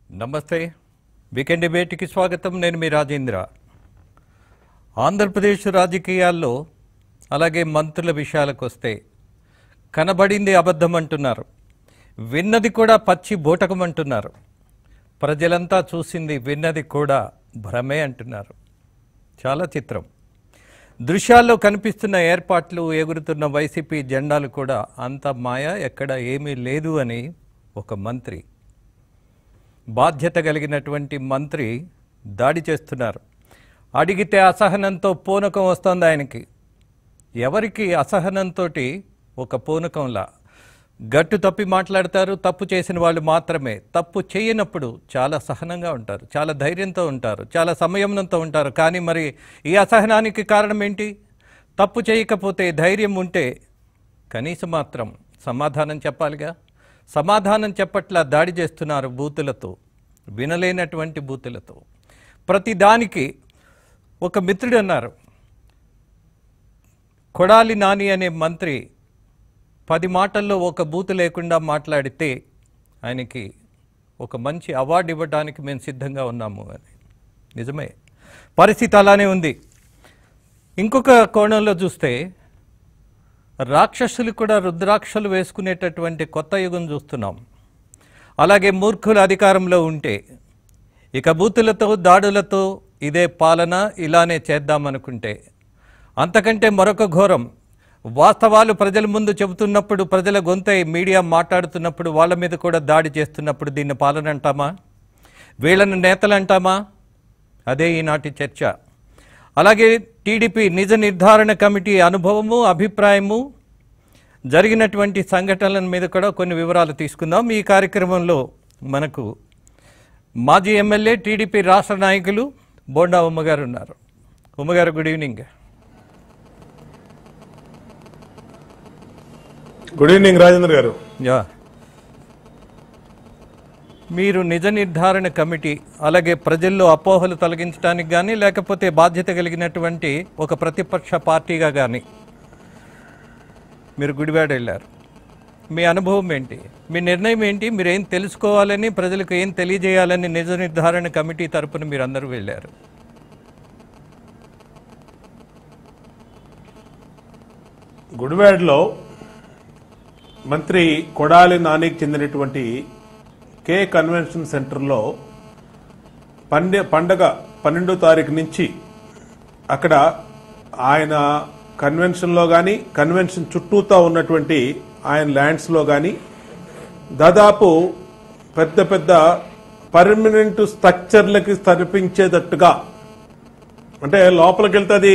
నమస్తే వీకెండ్ డిబేట్కి స్వాగతం నేను మీ రాజేంద్ర ఆంధ్రప్రదేశ్ రాజకీయాల్లో అలాగే మంత్రుల విషయాలకు వస్తే కనబడింది అబద్ధం అంటున్నారు విన్నది కూడా పచ్చి బూటకం అంటున్నారు ప్రజలంతా చూసింది విన్నది కూడా భ్రమే అంటున్నారు చాలా చిత్రం దృశ్యాల్లో కనిపిస్తున్న ఏర్పాట్లు ఎగురుతున్న వైసీపీ జెండాలు కూడా అంత మాయ ఎక్కడ ఏమీ లేదు అని ఒక మంత్రి బాధ్యత కలిగినటువంటి మంత్రి దాడి చేస్తున్నారు అడిగితే అసహనంతో పూనకం వస్తోంది ఆయనకి ఎవరికి అసహనంతో ఒక పూనకంలా గట్టు తప్పి మాట్లాడతారు తప్పు చేసిన వాళ్ళు మాత్రమే తప్పు చేయనప్పుడు చాలా సహనంగా ఉంటారు చాలా ధైర్యంతో ఉంటారు చాలా సంయమనంతో ఉంటారు కానీ మరి ఈ అసహనానికి కారణం ఏంటి తప్పు చేయకపోతే ధైర్యం ఉంటే కనీసం మాత్రం సమాధానం చెప్పాలిగా సమాధానం చెప్పట్లా దాడి చేస్తున్నారు బూతులతో వినలేనటువంటి బూతులతో ప్రతి దానికి ఒక మిత్రుడు అన్నారు కొడాలి నాని అనే మంత్రి పది మాటల్లో ఒక బూతు లేకుండా మాట్లాడితే ఆయనకి ఒక మంచి అవార్డు ఇవ్వడానికి మేము సిద్ధంగా ఉన్నాము అని నిజమే పరిస్థితి అలానే ఉంది ఇంకొక కోణంలో చూస్తే రాక్షసులు కూడా రుద్రాక్షలు వేసుకునేటటువంటి కొత్త యుగం చూస్తున్నాం అలాగే మూర్ఖులు అధికారంలో ఉంటే ఇక బూతులతో దాడులతో ఇదే పాలన ఇలానే చేద్దామనుకుంటే అంతకంటే మరొక ఘోరం వాస్తవాలు ప్రజల ముందు చెబుతున్నప్పుడు ప్రజల గొంతై మీడియా మాట్లాడుతున్నప్పుడు వాళ్ళ మీద కూడా దాడి చేస్తున్నప్పుడు దీన్ని పాలన అంటామా వీళ్ళను నేతలు అంటామా అదే ఈనాటి చర్చ అలాగే టీడీపీ నిజ నిర్ధారణ కమిటీ అనుభవము అభిప్రాయము జరిగినటువంటి సంఘటనల మీద కూడా కొన్ని వివరాలు తీసుకుందాం ఈ కార్యక్రమంలో మనకు మాజీ ఎమ్మెల్యే టీడీపీ రాష్ట్ర నాయకులు బోండా ఉమ్మగారు ఉన్నారు ఉమ్మగారు good evening good evening Rajendra garu yeah మీరు నిజ నిర్ధారణ కమిటీ అలాగే ప్రజల్లో అపోహలు తొలగించడానికి కానీ లేకపోతే బాధ్యత కలిగినటువంటి ఒక ప్రతిపక్ష పార్టీగా కానీ మీరు గుడివాడ వెళ్ళారు మీ అనుభవం ఏంటి మీ నిర్ణయం ఏంటి మీరు ఏం తెలుసుకోవాలని ప్రజలకు ఏం తెలియజేయాలని నిజ నిర్ధారణ కమిటీ తరపున మీరు అందరూ వెళ్ళారు గుడివాడలో మంత్రి కొడాలి నానికి చెందినటువంటి కే కన్వెన్షన్ సెంటర్లో పండే పండగ పన్నెండో తారీఖు నుంచి అక్కడ ఆయన కన్వెన్షన్లో కానీ కన్వెన్షన్ చుట్టూతా ఉన్నటువంటి ఆయన ల్యాండ్స్లో కానీ దాదాపు పెద్ద పెద్ద పర్మనెంట్ స్ట్రక్చర్లకి తరిపించేటట్టుగా అంటే లోపలికి వెళ్తే అది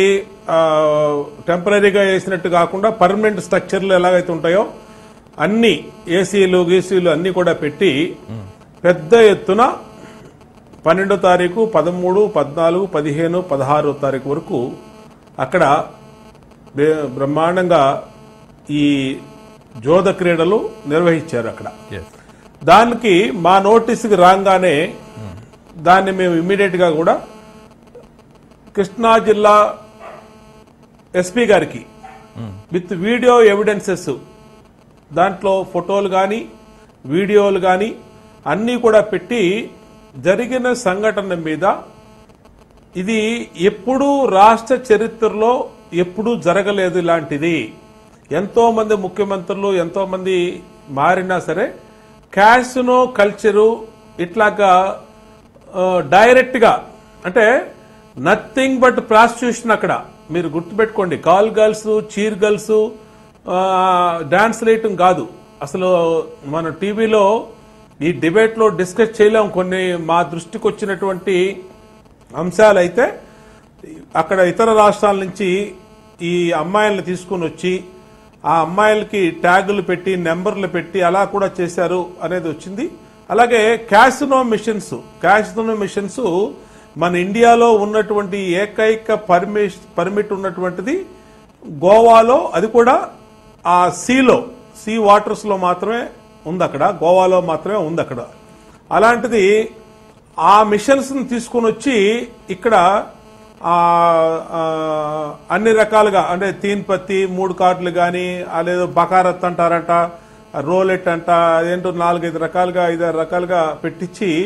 టెంపరీగా వేసినట్టు కాకుండా పర్మనెంట్ స్ట్రక్చర్లు ఎలాగైతే ఉంటాయో అన్ని ఏసీలు గీసీలు అన్ని కూడా పెట్టి పెద్ద ఎత్తున పన్నెండో తారీఖు పదమూడు పద్నాలుగు పదిహేను పదహారో తారీఖు వరకు అక్కడ బే- బ్రహ్మాండంగా ఈ జోద క్రీడలు నిర్వహించారు అక్కడ దానికి మా నోటీసుకి రాగానే దాన్ని మేము ఇమ్మీడియట్ గా కూడా కృష్ణా జిల్లా ఎస్పీ గారికి విత్ వీడియో ఎవిడెన్సెస్ దాంట్లో ఫోటోలు కానీ వీడియోలు కానీ అన్నీ కూడా పెట్టి జరిగిన సంఘటన మీద ఇది ఎప్పుడూ రాష్ట్ర చరిత్రలో ఎప్పుడూ జరగలేదు ఇలాంటిది ఎంతో మంది ముఖ్యమంత్రులు ఎంతో మంది మారినా సరే క్యాసినో కల్చరు ఇట్లాగా డైరెక్ట్ గా అంటే నథింగ్ బట్ ప్రాస్టిట్యూషన్ అక్కడ మీరు గుర్తుపెట్టుకోండి call girls cheer girls dance వేయటం కాదు అసలు మన టీవీలో ఈ డిబేట్ లో డిస్కస్ చేయలేం కొన్ని మా దృష్టికి వచ్చినటువంటి అంశాలు అయితే అక్కడ ఇతర రాష్ట్రాల నుంచి ఈ అమ్మాయిలను తీసుకొని వచ్చి ఆ అమ్మాయిలకి ట్యాగులు పెట్టి నెంబర్లు పెట్టి అలా కూడా చేశారు అనేది వచ్చింది అలాగే క్యాసినో మిషన్స్ క్యాసినో మిషన్స్ మన ఇండియాలో ఉన్నటువంటి ఏకైక పర్మిష్ పర్మిట్ ఉన్నటువంటిది గోవాలో అది కూడా ఆ సీలో సీ వాటర్స్ లో మాత్రమే ఉంది అక్కడ గోవాలో మాత్రమే ఉంది అక్కడ అలాంటిది ఆ మిషన్స్ ని తీసుకొని వచ్చి ఇక్కడ ఆ, ఆ, అన్ని రకాలుగా అంటే తీన్ పత్తి మూడు కార్డులు కానీ అదేదో బకారత్ అంటారట రోలెట్ అంట అదేంటో నాలుగైదు రకాలుగా ఐదారు రకాలుగా పెట్టించి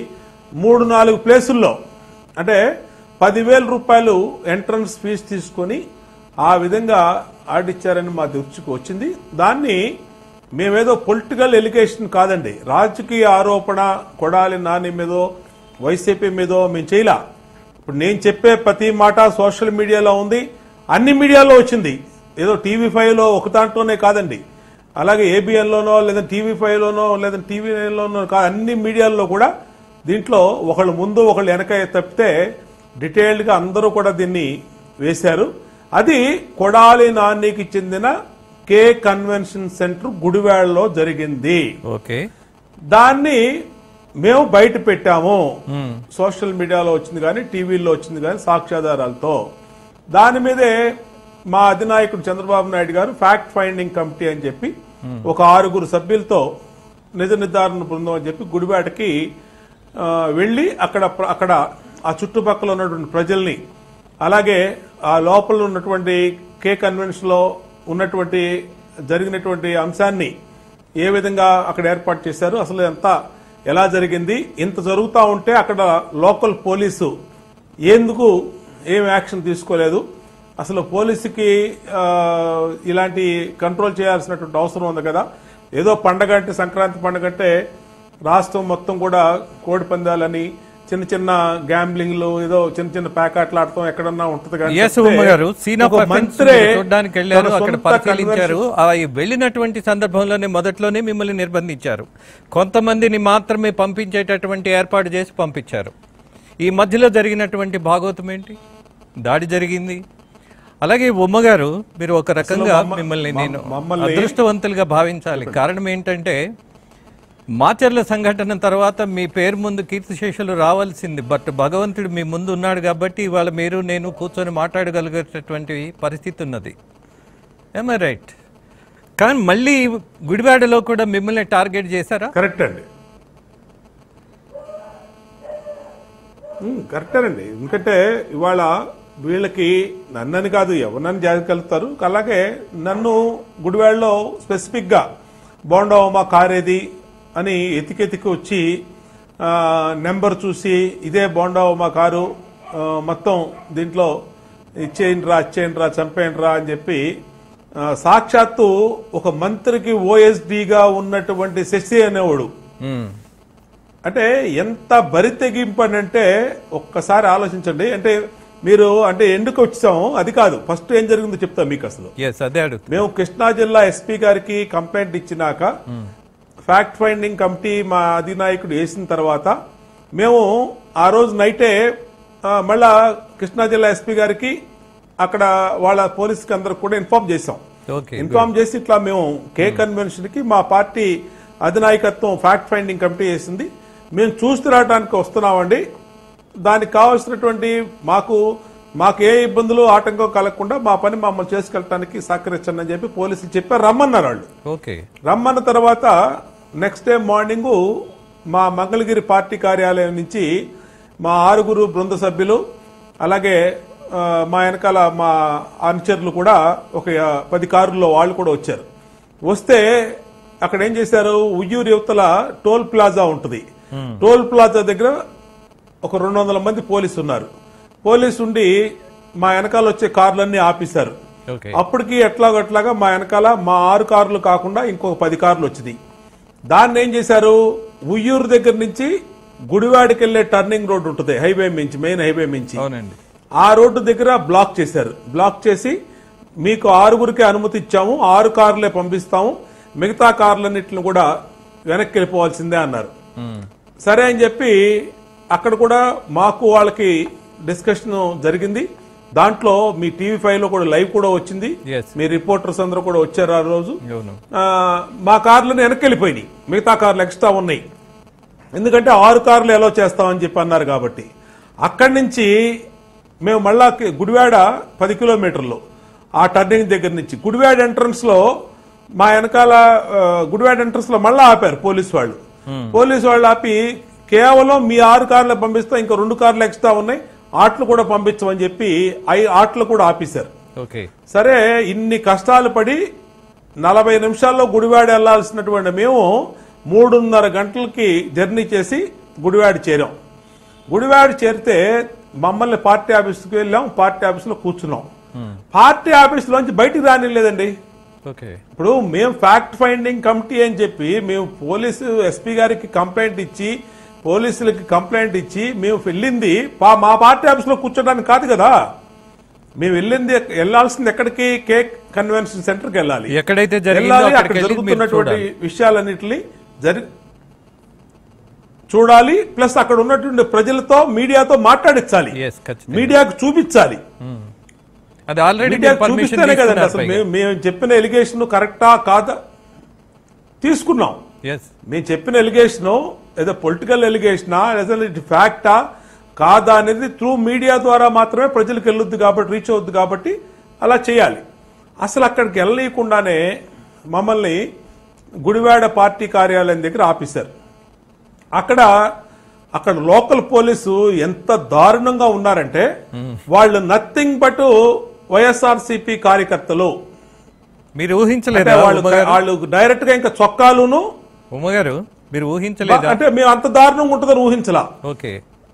మూడు నాలుగు ప్లేసుల్లో అంటే పదివేల రూపాయలు ఎంట్రన్స్ ఫీజు తీసుకొని ఆ విధంగా ఆడిచ్చారని మా దృష్టికి వచ్చింది దాన్ని మేమేదో పొలిటికల్ ఎలిగేషన్ కాదండి రాజకీయ ఆరోపణ కొడాలి నాని మీదో వైసీపీ మీదో మేము చేయలా ఇప్పుడు నేను చెప్పే ప్రతి మాట సోషల్ మీడియాలో ఉంది అన్ని మీడియాలో వచ్చింది ఏదో టీవీ ఫైవ్లో ఒక దాంట్లోనే కాదండి అలాగే ఏబిఎన్లోనో లేదా టీవీ ఫైవ్లోనో లేదా టీవీ నైన్లోనో కాదు అన్ని మీడియాల్లో కూడా దీంట్లో ఒకళ్ళు ముందు ఒకళ్ళు వెనక తప్పితే డీటెయిల్డ్గా అందరూ కూడా దీన్ని వేశారు అది కొడాలి నానికి చెందిన కే కన్వెన్షన్ సెంటర్ గుడివాడలో జరిగింది ఓకే దాన్ని మేము బయట పెట్టాము సోషల్ మీడియాలో వచ్చింది కానీ టీవీలో వచ్చింది కానీ సాక్ష్యాధారాలతో దాని మీదే మా అధినాయకుడు చంద్రబాబు నాయుడు గారు ఫ్యాక్ట్ ఫైండింగ్ కమిటీ అని చెప్పి ఒక ఆరుగురు సభ్యులతో నిజ నిర్ధారణ బృందం అని చెప్పి గుడివాడకి ఆ, వెళ్ళి అక్కడ ప్ర- అక్కడ ఆ చుట్టుపక్కల ఉన్నటువంటి ప్రజల్ని అలాగే ఆ లోపల ఉన్నటువంటి కే కన్వెన్షన్ లో ఉన్నటువంటి జరిగినటువంటి అంశాన్ని ఏ విధంగా అక్కడ ఏర్పాటు చేశారు అసలు ఎంత ఎలా జరిగింది ఇంత జరుగుతూ ఉంటే అక్కడ లోకల్ పోలీసు ఎందుకు ఏం యాక్షన్ తీసుకోలేదు అసలు పోలీసుకి ఆ, ఇలాంటి కంట్రోల్ చేయాల్సినటువంటి అవసరం ఉంది కదా ఏదో పండగ అంటే సంక్రాంతి పండగ అంటే రాష్ట్రం మొత్తం కూడా కోడి పందాలని చిన్న చిన్న గ్యాంబ్లింగ్లు ఏదో చిన్న చిన్న ప్యాకెట్లు ఆడటం ఎక్కడన్నా ఉంటుంది కానీ ఎస్ చెప్తే ఉమ్మ గారు సీన్ ఆఫ్ ఒక అఫెన్స్ మంత్రే చూడడానికి వెళ్ళారు తన అక్కడ సొంత పరిశీలించారు ఆ వెళ్ళినటువంటి సందర్భంలోనే మొదట్లోనే మిమ్మల్ని నిర్బంధించారు కొంతమందిని మాత్రమే పంపించేటటువంటి ఏర్పాటు చేసి పంపించారు ఈ మధ్యలో జరిగినటువంటి భాగవతం ఏంటి దాడి జరిగింది అలాగే ఉమ్మగారు మీరు ఒక రకంగా మమ్మ- మిమ్మల్ని నేను మమ్మల్ని- అదృష్టవంతులుగా భావించాలి కారణం ఏంటంటే మాచర్ల సంఘటన తర్వాత మీ పేరు ముందు కీర్తిశేషులు రావాల్సింది బట్ భగవంతుడు మీ ముందు ఉన్నాడు కాబట్టి ఇవాళ మీరు నేను కూర్చొని మాట్లాడగలిగేటటువంటి పరిస్థితి ఉన్నది ఏమై రైట్ కానీ మళ్ళీ గుడివాడలో కూడా మిమ్మల్ని టార్గెట్ చేశారా కరెక్ట్ అండి కరెక్టేనండి ఎందుకంటే ఇవాళ వీళ్ళకి నన్నని కాదు ఎవరినని జాగలుగుతారు అలాగే నన్ను గుడివాడలో స్పెసిఫిక్ గా బోండా మా కారేది అని ఎతికెతికి వచ్చి ఆ, నెంబర్ చూసి ఇదే బోండా మా కారు ఆ, మొత్తం దీంట్లో ఇచ్చేయండి రా ఇచ్చేయండి రా చంపేయండి రా అని చెప్పి ఆ, సాక్షాత్తు ఒక మంత్రికి ఓఎస్డీగా ఉన్నటువంటి శశి అనేవాడు మ్మ్. అంటే ఎంత బరి తెగింపనంటే ఒక్కసారి ఆలోచించండి అంటే మీరు అంటే ఎందుకు వచ్చాము అది కాదు ఫస్ట్ ఏం జరిగిందో చెప్తా మీకు అసలు ఎస్ అదే అడుగుతా మేము కృష్ణా జిల్లా ఎస్పీ గారికి కంప్లైంట్ ఇచ్చినాక ఫ్యాక్ట్ ఫైండింగ్ కమిటీ మా అధినాయకుడు వేసిన తర్వాత మేము ఆ రోజు నైటే ఆ, మళ్ళా కృష్ణా జిల్లా ఎస్పీ గారికి అక్కడ వాళ్ళ పోలీసుకి అందరికి కూడా ఇన్ఫార్మ్ చేశాం ఓకే ఇన్ఫార్మ్ చేసి ఇట్లా మేము కే కన్వెన్షన్ కి మా పార్టీ అధినాయకత్వం ఫ్యాక్ట్ ఫైండింగ్ కమిటీ చేసింది మేము చూసి రావడానికి వస్తున్నామండి దానికి కావాల్సినటువంటి మాకు మాకు ఏ ఇబ్బందులు ఆటంకం కలగకుండా మా పని మమ్మల్ని చేసుకెళ్ళడానికి సహకరించండి అని చెప్పి పోలీసులు చెప్పారు రమ్మన్నారు వాళ్ళు ఓకే రమ్మన్న తర్వాత నెక్స్ట్ డే మార్నింగ్ మా మంగళగిరి పార్టీ కార్యాలయం నుంచి మా ఆరుగురు బృంద సభ్యులు అలాగే ఆ, మా వెనకాల మా అనుచరులు కూడా ఒక ఆ, పది కారుల్లో వాళ్ళు కూడా వచ్చారు వస్తే అక్కడ ఏం చేశారు ఉయ్యూరు యువతల టోల్ ప్లాజా ఉంటుంది టోల్ ప్లాజా దగ్గర ఒక రెండు వందల మంది పోలీసు ఉన్నారు పోలీసు ఉండి మా వెనకాల వచ్చే కార్లన్నీ ఆపేశారు ఓకే అప్పటికి ఎట్లాగట్లాగా మా వెనకాల మా ఆరు కార్లు కాకుండా ఇంకొక పది కార్లు వచ్చినాయి దాన్ని ఏం చేశారు ఉయ్యూరు దగ్గర నుంచి గుడివాడికి వెళ్లే టర్నింగ్ రోడ్ ఉంటుంది హైవే మించి మెయిన్ హైవే మించి అవునండి ఆ రోడ్డు దగ్గర బ్లాక్ చేశారు బ్లాక్ చేసి మీకు ఆరుగురికి అనుమతి ఇచ్చాము ఆరు కార్లే పంపిస్తాము మిగతా కార్లన్నిటిని కూడా వెనక్కి వెళ్ళిపోవాల్సిందే అన్నారు మ్మ్. సరే అని చెప్పి అక్కడ కూడా మాకు వాళ్ళకి డిస్కషన్ జరిగింది దాంట్లో మీ టీవీ ఫైవ్ లో కూడా లైవ్ కూడా వచ్చింది Yes. మీ రిపోర్టర్స్ అందరూ కూడా వచ్చారు ఆ రోజు అవును ఆ, మా కార్లను వెనక్కి వెళ్ళిపోయినాయి మిగతా కార్లు ఎక్స్ట్రా ఉన్నాయి ఎందుకంటే ఆరు కార్లు ఎలా చేస్తామని చెప్పి అన్నారు కాబట్టి అక్కడి నుంచి మేము మళ్ళా కి- గుడివాడ పది కిలోమీటర్లు ఆ టర్నింగ్ దగ్గర నుంచి గుడివాడ ఎంట్రన్స్ లో మా వెనకాల ఆ, గుడివాడ ఎంట్రన్స్ లో మళ్ళా ఆపారు పోలీసు వాళ్ళు పోలీసు వాళ్ళు ఆపి కేవలం మీ ఆరు కార్లు పంపిస్తాం ఇంకా రెండు కార్లు ఎక్స్ట్రా ఉన్నాయి ఆటలు కూడా పంపించమని చెప్పి ఐ ఆటలు కూడా ఆపేశారు ఓకే సరే ఇన్ని కష్టాలు పడి నలభై నిమిషాల్లో గుడివాడ వెళ్లాల్సినటువంటి మేము మూడున్నర గంటలకి జర్నీ చేసి గుడివాడ చేరాం గుడివాడ చేరితే మమ్మల్ని పార్టీ ఆఫీస్కి వెళ్ళాం పార్టీ ఆఫీస్లో కూర్చున్నాం పార్టీ ఆఫీస్లోంచి బయటికి రానిలేదండి ఓకే ఇప్పుడు మేము ఫ్యాక్ట్ ఫైండింగ్ కమిటీ అని చెప్పి మేము పోలీసు ఎస్పీ గారికి కంప్లైంట్ ఇచ్చి పోలీసులకి కంప్లైంట్ ఇచ్చి మేము వెళ్ళింది పా- మా పార్టీ ఆఫీస్లో కూర్చోడానికి కాదు కదా మేము వెళ్ళింది వెళ్ళాల్సింది ఎక్కడికి కేక్ కన్వెన్షన్ సెంటర్కి వెళ్ళాలి ఎక్కడైతే జరిగిందో వెళ్ళాలి అక్కడికి అక్కడ వెళ్ళి మీరు జరుగుతున్నటువంటి చూడాలి. విషయాలన్నిటిని జరి చూడాలి ప్లస్ అక్కడ ఉన్నటువంటి ప్రజలతో మీడియాతో మాట్లాడించాలి Yes, ఖచ్చితంగా. మీడియాకు చూపించాలి అది ఆల్రెడీ మీడియాకు పర్మిషన్ చూపిస్తేనే కదండి అసలు మేము మేము చెప్పిన ఎలిగేషన్ కరెక్టా కాదా తీసుకున్నాం ఎస్ మేము చెప్పిన ఎలిగేషన్ ఏదో పొలిటికల్ ఎలిగేషనా లేదా ఇది ఫ్యాక్టా కాదా అనేది త్రూ మీడియా ద్వారా మాత్రమే ప్రజలకు వెళ్ళొద్దు కాబట్టి రీచ్ అవుద్ది కాబట్టి అలా చేయాలి అసలు అక్కడికి వెళ్ళనీయకుండానే మమ్మల్ని గుడివాడ పార్టీ కార్యాలయం దగ్గర ఆపేశారు అక్కడ అక్కడ లోకల్ పోలీసు ఎంత దారుణంగా ఉన్నారంటే వాళ్ళు నథింగ్ బట్ వైఎస్ఆర్సీపీ కార్యకర్తలు మీరు అంటే ఊహించలేదా వాళ్ళు ఉమ్మగారు వాళ్ళు డైరెక్ట్ గా ఇంకా చొక్కాలును ఉమ్మగారు మీరు ఊహించలేదా అంటే మేము అంత దారుణంగా ఉంటుందని ఊహించలా ఓకే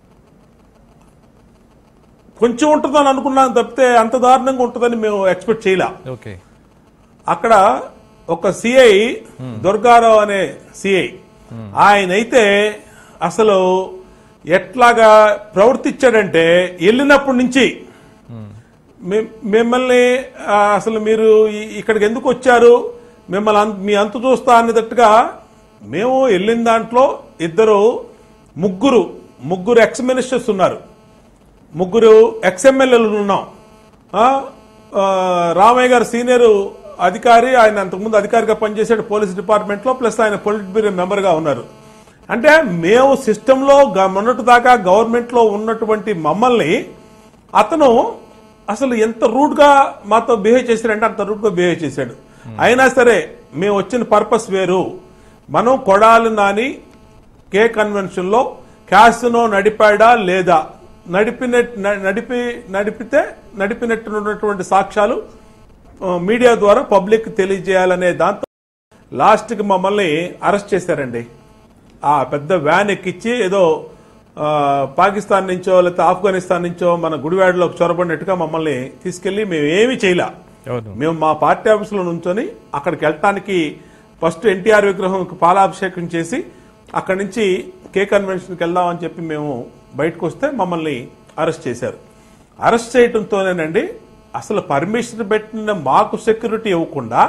కొంచెం ఉంటుందని అనుకున్నాం తప్పితే అంత దారుణంగా ఉంటుందని మేము ఎక్స్పెక్ట్ చేయలే ఓకే అక్కడ ఒక సిఐ దుర్గారావు అనే సిఐ ఆయన అయితే అసలు ఎట్లాగా ప్రవర్తించాడంటే వెళ్ళినప్పటి నుంచి మి- మిమ్మల్ని ఆ, అసలు మీరు ఈ- ఇక్కడికి ఎందుకు వచ్చారు మిమ్మల్ని అం- మీ అంతు చూస్తా అనేటట్టుగా మేము వెళ్ళిన దాంట్లో ఇద్దరు ముగ్గురు ముగ్గురు ఎక్స్ మినిస్టర్స్ ఉన్నారు ముగ్గురు ఎక్స్ఎమ్మెల్యేలు ఉన్నాం ఆ, ఆ, రామయ్య గారు సీనియర్ అధికారి ఆయన అంతకుముందు అధికారిగా పనిచేసాడు పోలీస్ డిపార్ట్మెంట్లో ప్లస్ ఆయన పొలిట్ బ్యూరో మెంబర్గా ఉన్నారు అంటే మేము సిస్టంలో గ- మొన్నటి దాకా గవర్నమెంట్లో ఉన్నటువంటి మమ్మల్ని అతను అసలు ఎంత రూడ్గా మాతో బిహేవ్ చేశాడంటే అంత రూడ్గా బిహేవ్ చేశాడు అయినా సరే మేము వచ్చిన పర్పస్ వేరు మనం కొడాలి నాని కే కన్వెన్షన్ లో క్యాసినో నడిపాడా లేదా నడిపిన న- నడిపి నడిపితే నడిపినట్టున్నటువంటి సాక్ష్యాలు ఆ, మీడియా ద్వారా పబ్లిక్ తెలియజేయాలనే దాంతో లాస్ట్కి మమ్మల్ని అరెస్ట్ చేశారండి ఆ పెద్ద వ్యాన్ ఎక్కించి ఏదో ఆ, పాకిస్తాన్ నుంచో లేకపోతే ఆఫ్ఘనిస్తాన్ నుంచో మన గుడివాడలోకి చొరబడినట్టుగా మమ్మల్ని తీసుకెళ్లి మేము ఏమీ చేయలే అవును మేము మా పార్టీ ఆఫీసులో నుంచొని అక్కడికి వెళ్ళటానికి ఫస్ట్ ఎన్టీఆర్ విగ్రహంకి పాలాభిషేకం చేసి అక్కడి నుంచి కే కన్వెన్షన్కి వెళ్దామని చెప్పి మేము బయటకు వస్తే మమ్మల్ని అరెస్ట్ చేశారు అరెస్ట్ చేయడంతోనేనండి అసలు పర్మిషన్ పెట్టిన మాకు సెక్యూరిటీ ఇవ్వకుండా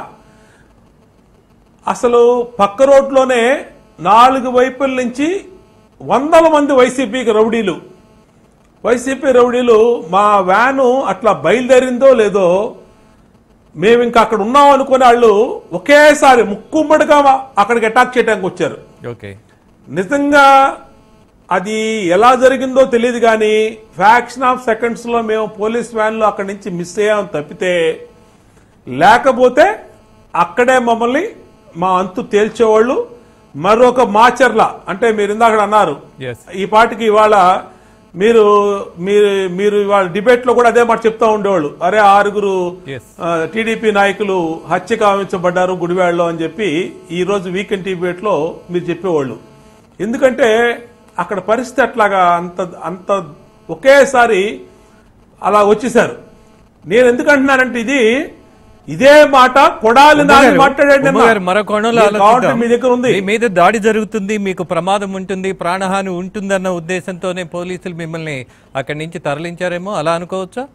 అసలు పక్క రోడ్లోనే నాలుగు వైపుల నుంచి వందల మంది వైసీపీకి రౌడీలు వైసీపీ రౌడీలు మా వ్యాను అట్లా బయలుదేరిందో లేదో మేము ఇంకా అక్కడ ఉన్నాం అనుకునే వాళ్ళు ఒకేసారి ముక్కుమ్మడిగా అక్కడికి అటాక్ చేయడానికి వచ్చారు ఓకే నిజంగా అది ఎలా జరిగిందో తెలియదు కానీ ఫ్యాక్షన్ ఆఫ్ సెకండ్స్ లో మేము పోలీస్ వ్యాన్ లో అక్కడి నుంచి మిస్ అయ్యాం తప్పితే లేకపోతే అక్కడే మమ్మల్ని మా అంతు తేల్చేవాళ్ళు మరొక మాచర్ల అంటే మీరు ఇందాక అన్నారు Yes. ఈ పాటికి ఇవాళ మీరు మీరు మీరు ఇవాళ డిబేట్ లో కూడా అదే మాట చెప్తా ఉండేవాళ్ళు అరే ఆరుగురు Yes. టీడీపీ నాయకులు హత్య కావించబడ్డారు గుడివాడలో అని చెప్పి ఈ రోజు వీకెండ్ డిబేట్ లో మీరు చెప్పేవాళ్ళు ఎందుకంటే అక్కడ పరిస్థితి అట్లాగా అంత అంత ఒకేసారి అలా వచ్చేసారు నేను ఎందుకు అంటున్నానంటే ఇది ఇదే మాట కొడాలి నాని ఉమ్మగారు, మాట్లాడండి అన్న. ఉమ్మగారు మరో కోణంలో మీరు కావాలంటే ఆలోచిద్దాం. మీ దగ్గర ఉంది మీ మీద దాడి జరుగుతుంది మీకు ప్రమాదం ఉంటుంది ప్రాణహాని ఉంటుందన్న ఉద్దేశంతోనే పోలీసులు మిమ్మల్ని అక్కడి నుంచి తరలించారేమో అలా అనుకోవచ్చా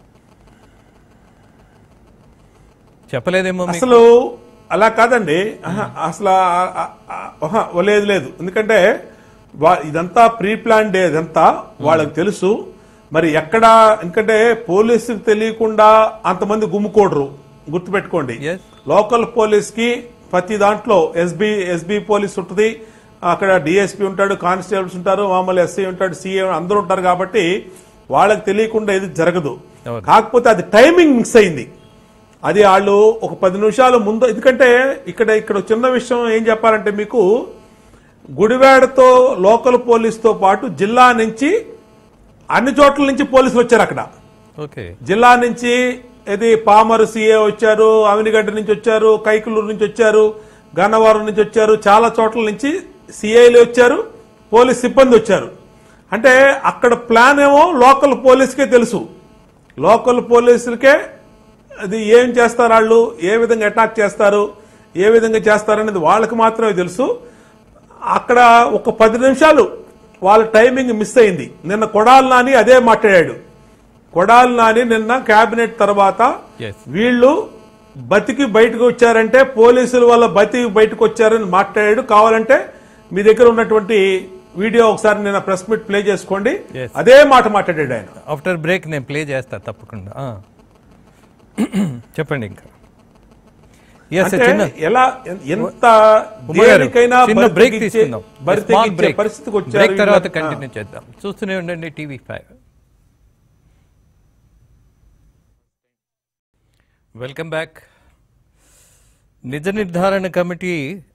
చెప్పలేదేమో మీకు? అసలు అలా కాదండి ఆహా, అసలు ఆ- ఆ- ఆ- ఆహా, లేదు లేదు ఎందుకంటే వా- ఇదంతా ప్రీ ప్లాన్ డే ఇదంతా వాళ్ళకి తెలుసు మరి ఎక్కడ ఎందుకంటే పోలీసుకి తెలియకుండా అంతమంది గుమ్ముకోడరు గుర్తుపెట్టుకోండి Yes. లోకల్ పోలీస్ కి ప్రతి దాంట్లో ఎస్బి ఎస్బి పోలీస్ ఉంటుంది అక్కడ డిఎస్పీ ఉంటాడు కానిస్టేబుల్స్ ఉంటారు మామూలు ఎస్ఐ ఉంటాడు సిఏ అందరూ ఉంటారు కాబట్టి వాళ్ళకి తెలియకుండా ఇది జరగదు అవును. కాకపోతే అది టైమింగ్ మిక్స్ అయింది అది వాళ్ళు ఒక పది నిమిషాలు ముందు ఎందుకంటే ఇక్కడ ఇక్కడ చిన్న విషయం ఏం చెప్పాలంటే మీకు గుడివాడతో లోకల్ పోలీస్తో పాటు జిల్లా నుంచి అన్ని చోట్ల నుంచి పోలీసులు వచ్చారు అక్కడ ఓకే జిల్లా నుంచి ఇది పామరు సిఏ వచ్చారు అవినిగడ్డ నుంచి వచ్చారు కైకులూరు నుంచి వచ్చారు గన్నవరం నుంచి వచ్చారు చాలా చోట్ల నుంచి సిఐలు వచ్చారు పోలీస్ సిబ్బంది వచ్చారు అంటే అక్కడ ప్లాన్ ఏమో లోకల్ పోలీస్కే తెలుసు లోకల్ పోలీసులకే అది ఏం చేస్తారు వాళ్ళు ఏ విధంగా అటాక్ చేస్తారు ఏ విధంగా చేస్తారనేది వాళ్ళకి మాత్రమే తెలుసు అక్కడ ఒక పది నిమిషాలు వాళ్ళ టైమింగ్ మిస్ అయింది నిన్న కొడాలి నాని అదే మాట్లాడాడు కొడాలి నాని నిన్న కేబినెట్ తర్వాత Yes. వీళ్ళు బతికి బయటకు వచ్చారంటే పోలీసుల వల్ల బతికి బయటకు వచ్చారని మాట్లాడాడు కావాలంటే మీ దగ్గర ఉన్నటువంటి వీడియో ఒకసారి నిన్న ప్రెస్ మీట్ ప్లే చేసుకోండి Yes. అదే మాట మాట్లాడాడు ఆయన ఆఫ్టర్ బ్రేక్ నేను ప్లే చేస్తా తప్పకుండా ఆ. చెప్పండి ఇంకా ఎస్ అంటే చిన్న ఎలా ఎంత ఉమ్మ గారు, దేనికైనా చిన్న బరి బ్రేక్ తెగించే- తీసుకుందాం బరి స్మాల్ తెగించే బ్రేక్ పరిస్థితికి వచ్చారు బ్రేక్ తర్వాత వీళ్ళ- కంటిన్యూ చేద్దాం చూస్తూనే ఉండండి టీవీ ఫైవ్ వెల్కమ్ బ్యాక్ నిజ నిర్ధారణ కమిటీ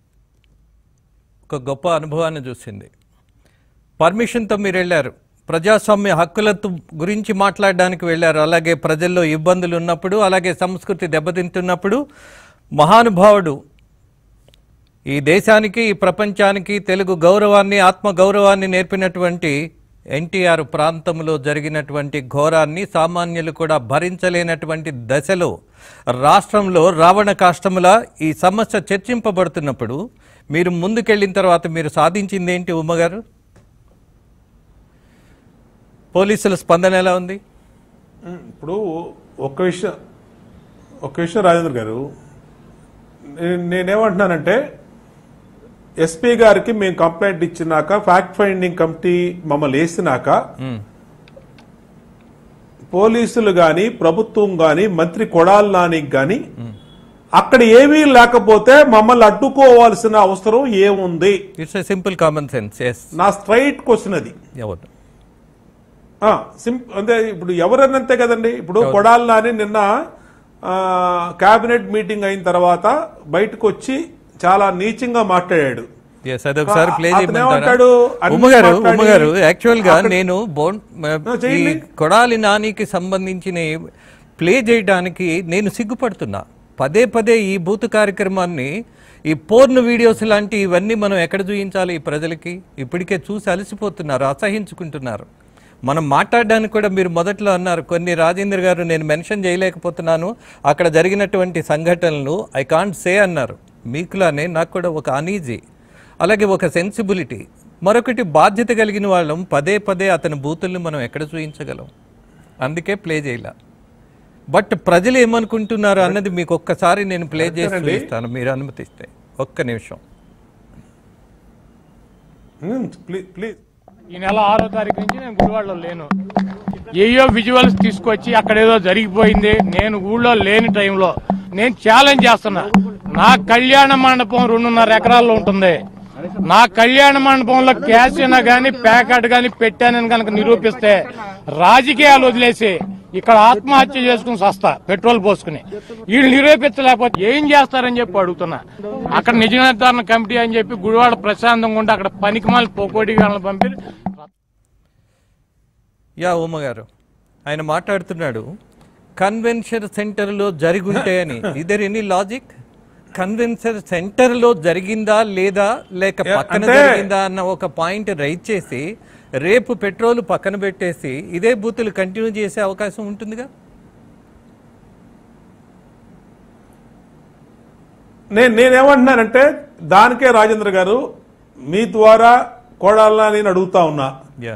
ఒక గొప్ప అనుభవాన్ని చూసింది పర్మిషన్తో మీరు వెళ్ళారు ప్రజాస్వామ్య హక్కుల తు- గురించి మాట్లాడడానికి వెళ్ళారు అలాగే ప్రజల్లో ఇబ్బందులు ఉన్నప్పుడు అలాగే సంస్కృతి దెబ్బతింటున్నప్పుడు మహానుభావుడు ఈ దేశానికి ఈ ప్రపంచానికి తెలుగు గౌరవాన్ని ఆత్మ గౌరవాన్ని నేర్పినటువంటి ఎన్టీఆర్ ప్రాంతంలో జరిగినటువంటి ఘోరాన్ని సామాన్యులు కూడా భరించలేనటువంటి దశలో రాష్ట్రంలో రావణ కాష్టముల ఈ సమస్య చర్చింపబడుతున్నప్పుడు మీరు ముందుకెళ్ళిన తర్వాత మీరు సాధించింది ఏంటి ఉమ్మగారు పోలీసుల స్పందన ఎలా ఉంది ఇప్పుడు ఒక్క విషయం ఒక్క విషయం రాజేంద్ర గారు నే- నేనేమంటున్నానంటే ఎస్పీ గారికి మేము కంప్లైంట్ ఇచ్చినాక ఫ్యాక్ట్ ఫైండింగ్ కమిటీ మమ్మల్ని వేసినాక మ్మ్. పోలీసులు గాని ప్రభుత్వం గాని మంత్రి కొడాలి నానికి గాని అక్కడ ఏమీ లేకపోతే మమ్మల్ని అడ్డుకోవాల్సిన అవసరం ఏముంది it's a simple common sense yes నా స్ట్రైట్ క్వశ్చన్ అది ఎవరు ఆ, సింప్ అంటే ఇప్పుడు ఎవరన్నంతే కదండి ఇప్పుడు కొడాలి నాని నిన్న కేబినెట్ మీటింగ్ అయిన తర్వాత బయటకు వచ్చి చాలా నీచంగా మాట్లాడాడు ఎస్ అదొకసారి ప్లే అతను చేయమంటారా ఏమంటాడు? అన్ని ఉమ్మగారు మాట్లాడి- ఉమ్మగారు యాక్చువల్ గా నేను బోన్ ఈ చేయండి. కొడాలి నానికి సంబంధించిన ప్లే చేయడానికి నేను సిగ్గుపడుతున్నా పదే పదే ఈ బూత్ కార్యక్రమాన్ని ఈ పోర్న్ వీడియోస్ లాంటి ఇవన్నీ మనం ఎక్కడ చూపించాలి ఈ ప్రజలకి ఇప్పటికే చూసి అలసిపోతున్నారు అసహించుకుంటున్నారు మనం మాట్లాడడానికి కూడా మీరు మొదట్లో అన్నారు కొన్ని రాజేంద్ర గారు నేను మెన్షన్ చేయలేకపోతున్నాను అక్కడ జరిగినటువంటి సంఘటనలు ఐ కాంట్ సే అన్నారు మీకులానే నాకు కూడా ఒక అనీజీ అలాగే ఒక సెన్సిబిలిటీ మరొకటి బాధ్యత కలిగిన వాళ్ళం పదే పదే అతని బూతుల్ని మనం ఎక్కడ చూపించగలం అందుకే ప్లే చేయలే బట్ ప్రజలు ఏమనుకుంటున్నారు అన్నది మీకు ఒక్కసారి నేను ప్లే చేసి కరెక్టేనండి. చూపిస్తాను మీరు అనుమతిస్తే ఒక్క నిమిషం ప్లీజ్ ప్లీజ్ ఈ నెల ఆరో తారీఖు నుంచి నేను గుడివాడలో లేను ఏయో విజువల్స్ తీసుకొచ్చి అక్కడ ఏదో జరిగిపోయింది నేను ఊళ్ళో లేని టైంలో నేను ఛాలెంజ్ చేస్తున్నా నా కళ్యాణ మండపం రెండున్నర ఎకరాల్లో ఉంటుంది నా కళ్యాణ మండపంలో క్యాసినా గాని ప్యాకెట్ గాని పెట్టానని కనుక నిరూపిస్తే రాజకీయాలు వదిలేసి ఇక్కడ ఆత్మహత్య చేసుకుని సస్తా పెట్రోల్ పోసుకుని వీళ్ళు నిరూపించలేకపోతే ఏం చేస్తారని చెప్పి అడుగుతున్నా అక్కడ నిజ నిర్ధారణ కమిటీ అని చెప్పి గుడివాడ ప్రశాంతంగా ఉండి అక్కడ పనికిమాలి పోకోడి గాళ్ళని పంపి యా ఉమ్మ గారు ఆయన మాట్లాడుతున్నాడు కన్వెన్షన్ సెంటర్లో జరిగుంటే అని ఇదర్ ఎనీ లాజిక్ కన్వెన్షన్ సెంటర్లో జరిగిందా లేదా లేక యా, పక్కన అంటే- జరిగిందా అన్న ఒక పాయింట్ రైట్ చేసి రేపు పెట్రోల్ పక్కన పెట్టేసి ఇదే బూతులు కంటిన్యూ చేసే అవకాశం ఉంటుందిగా నేను నేనేమంటున్నానంటే దానికే రాజేంద్ర గారు మీ ద్వారా కోడాలని నేను అడుగుతా ఉన్నా యా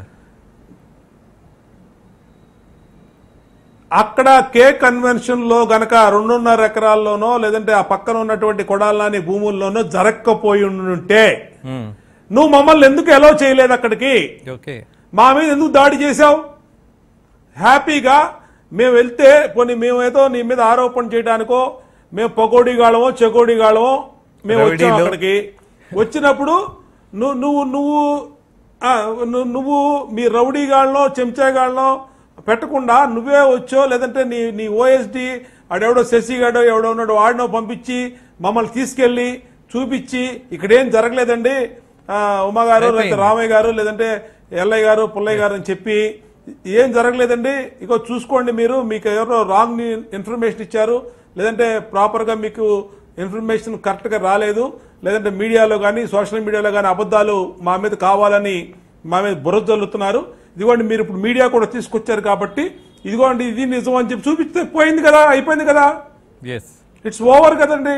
అక్కడ కే కన్వెన్షన్ లో గనక రెండున్నర ఎకరాల్లోనో లేదంటే ఆ పక్కన ఉన్నటువంటి కొడాలని భూముల్లోనో జరగకపోయి ఉంటే నువ్వు మమ్మల్ని ఎందుకు ఎలో చేయలేదు అక్కడికి ఓకే మా మీద ఎందుకు దాడి చేశావు హ్యాపీగా మేము వెళ్తే పోనీ మేమేదో నీ మీద ఆరోపణ చేయడానికో మేము పకోడీగాళ్ళమో చెకోడీగాళ్ళమో మేము వచ్చాం రౌడీలు. అక్కడికి వచ్చినప్పుడు నువ్వు నువ్వు నువ్వు ఆ, ను- నువ్వు మీ రౌడీగాళ్ళనో చెంచాగాళ్ళనో పెట్టకుండా నువ్వే వచ్చో లేదంటే నీ నీ ఓఎస్డి ఆడెవడో శశిగాడో ఎవడో ఉన్నాడో వాడినో పంపించి మమ్మల్ని తీసుకెళ్లి చూపించి ఇక్కడేం జరగలేదండి ఆ, ఉమా గారు లేదంటే అయిపోయింది. రామయ్య గారు లేదంటే ఎల్లయ్య గారు పుల్లయ్య గారు అని చెప్పి ఏం జరగలేదండి ఇగో చూసుకోండి మీరు మీకు ఎవరో రాంగ్ ఇన్ఫర్మేషన్ ఇచ్చారు లేదంటే ప్రాపర్ గా మీకు ఇన్ఫర్మేషన్ కరెక్ట్ గా రాలేదు లేదంటే మీడియాలో కానీ సోషల్ మీడియాలో కానీ అబద్ధాలు మా మీద కావాలని మా మీద బుర్ర జల్లుతున్నారు ఇదిగోండి మీరు ఇప్పుడు మీడియా కూడా తీసుకొచ్చారు కాబట్టి ఇదిగోండి ఇది నిజం అని చెప్పి చూపిస్తే పోయింది కదా అయిపోయింది కదా ఎస్ ఇట్స్ ఓవర్ కదండి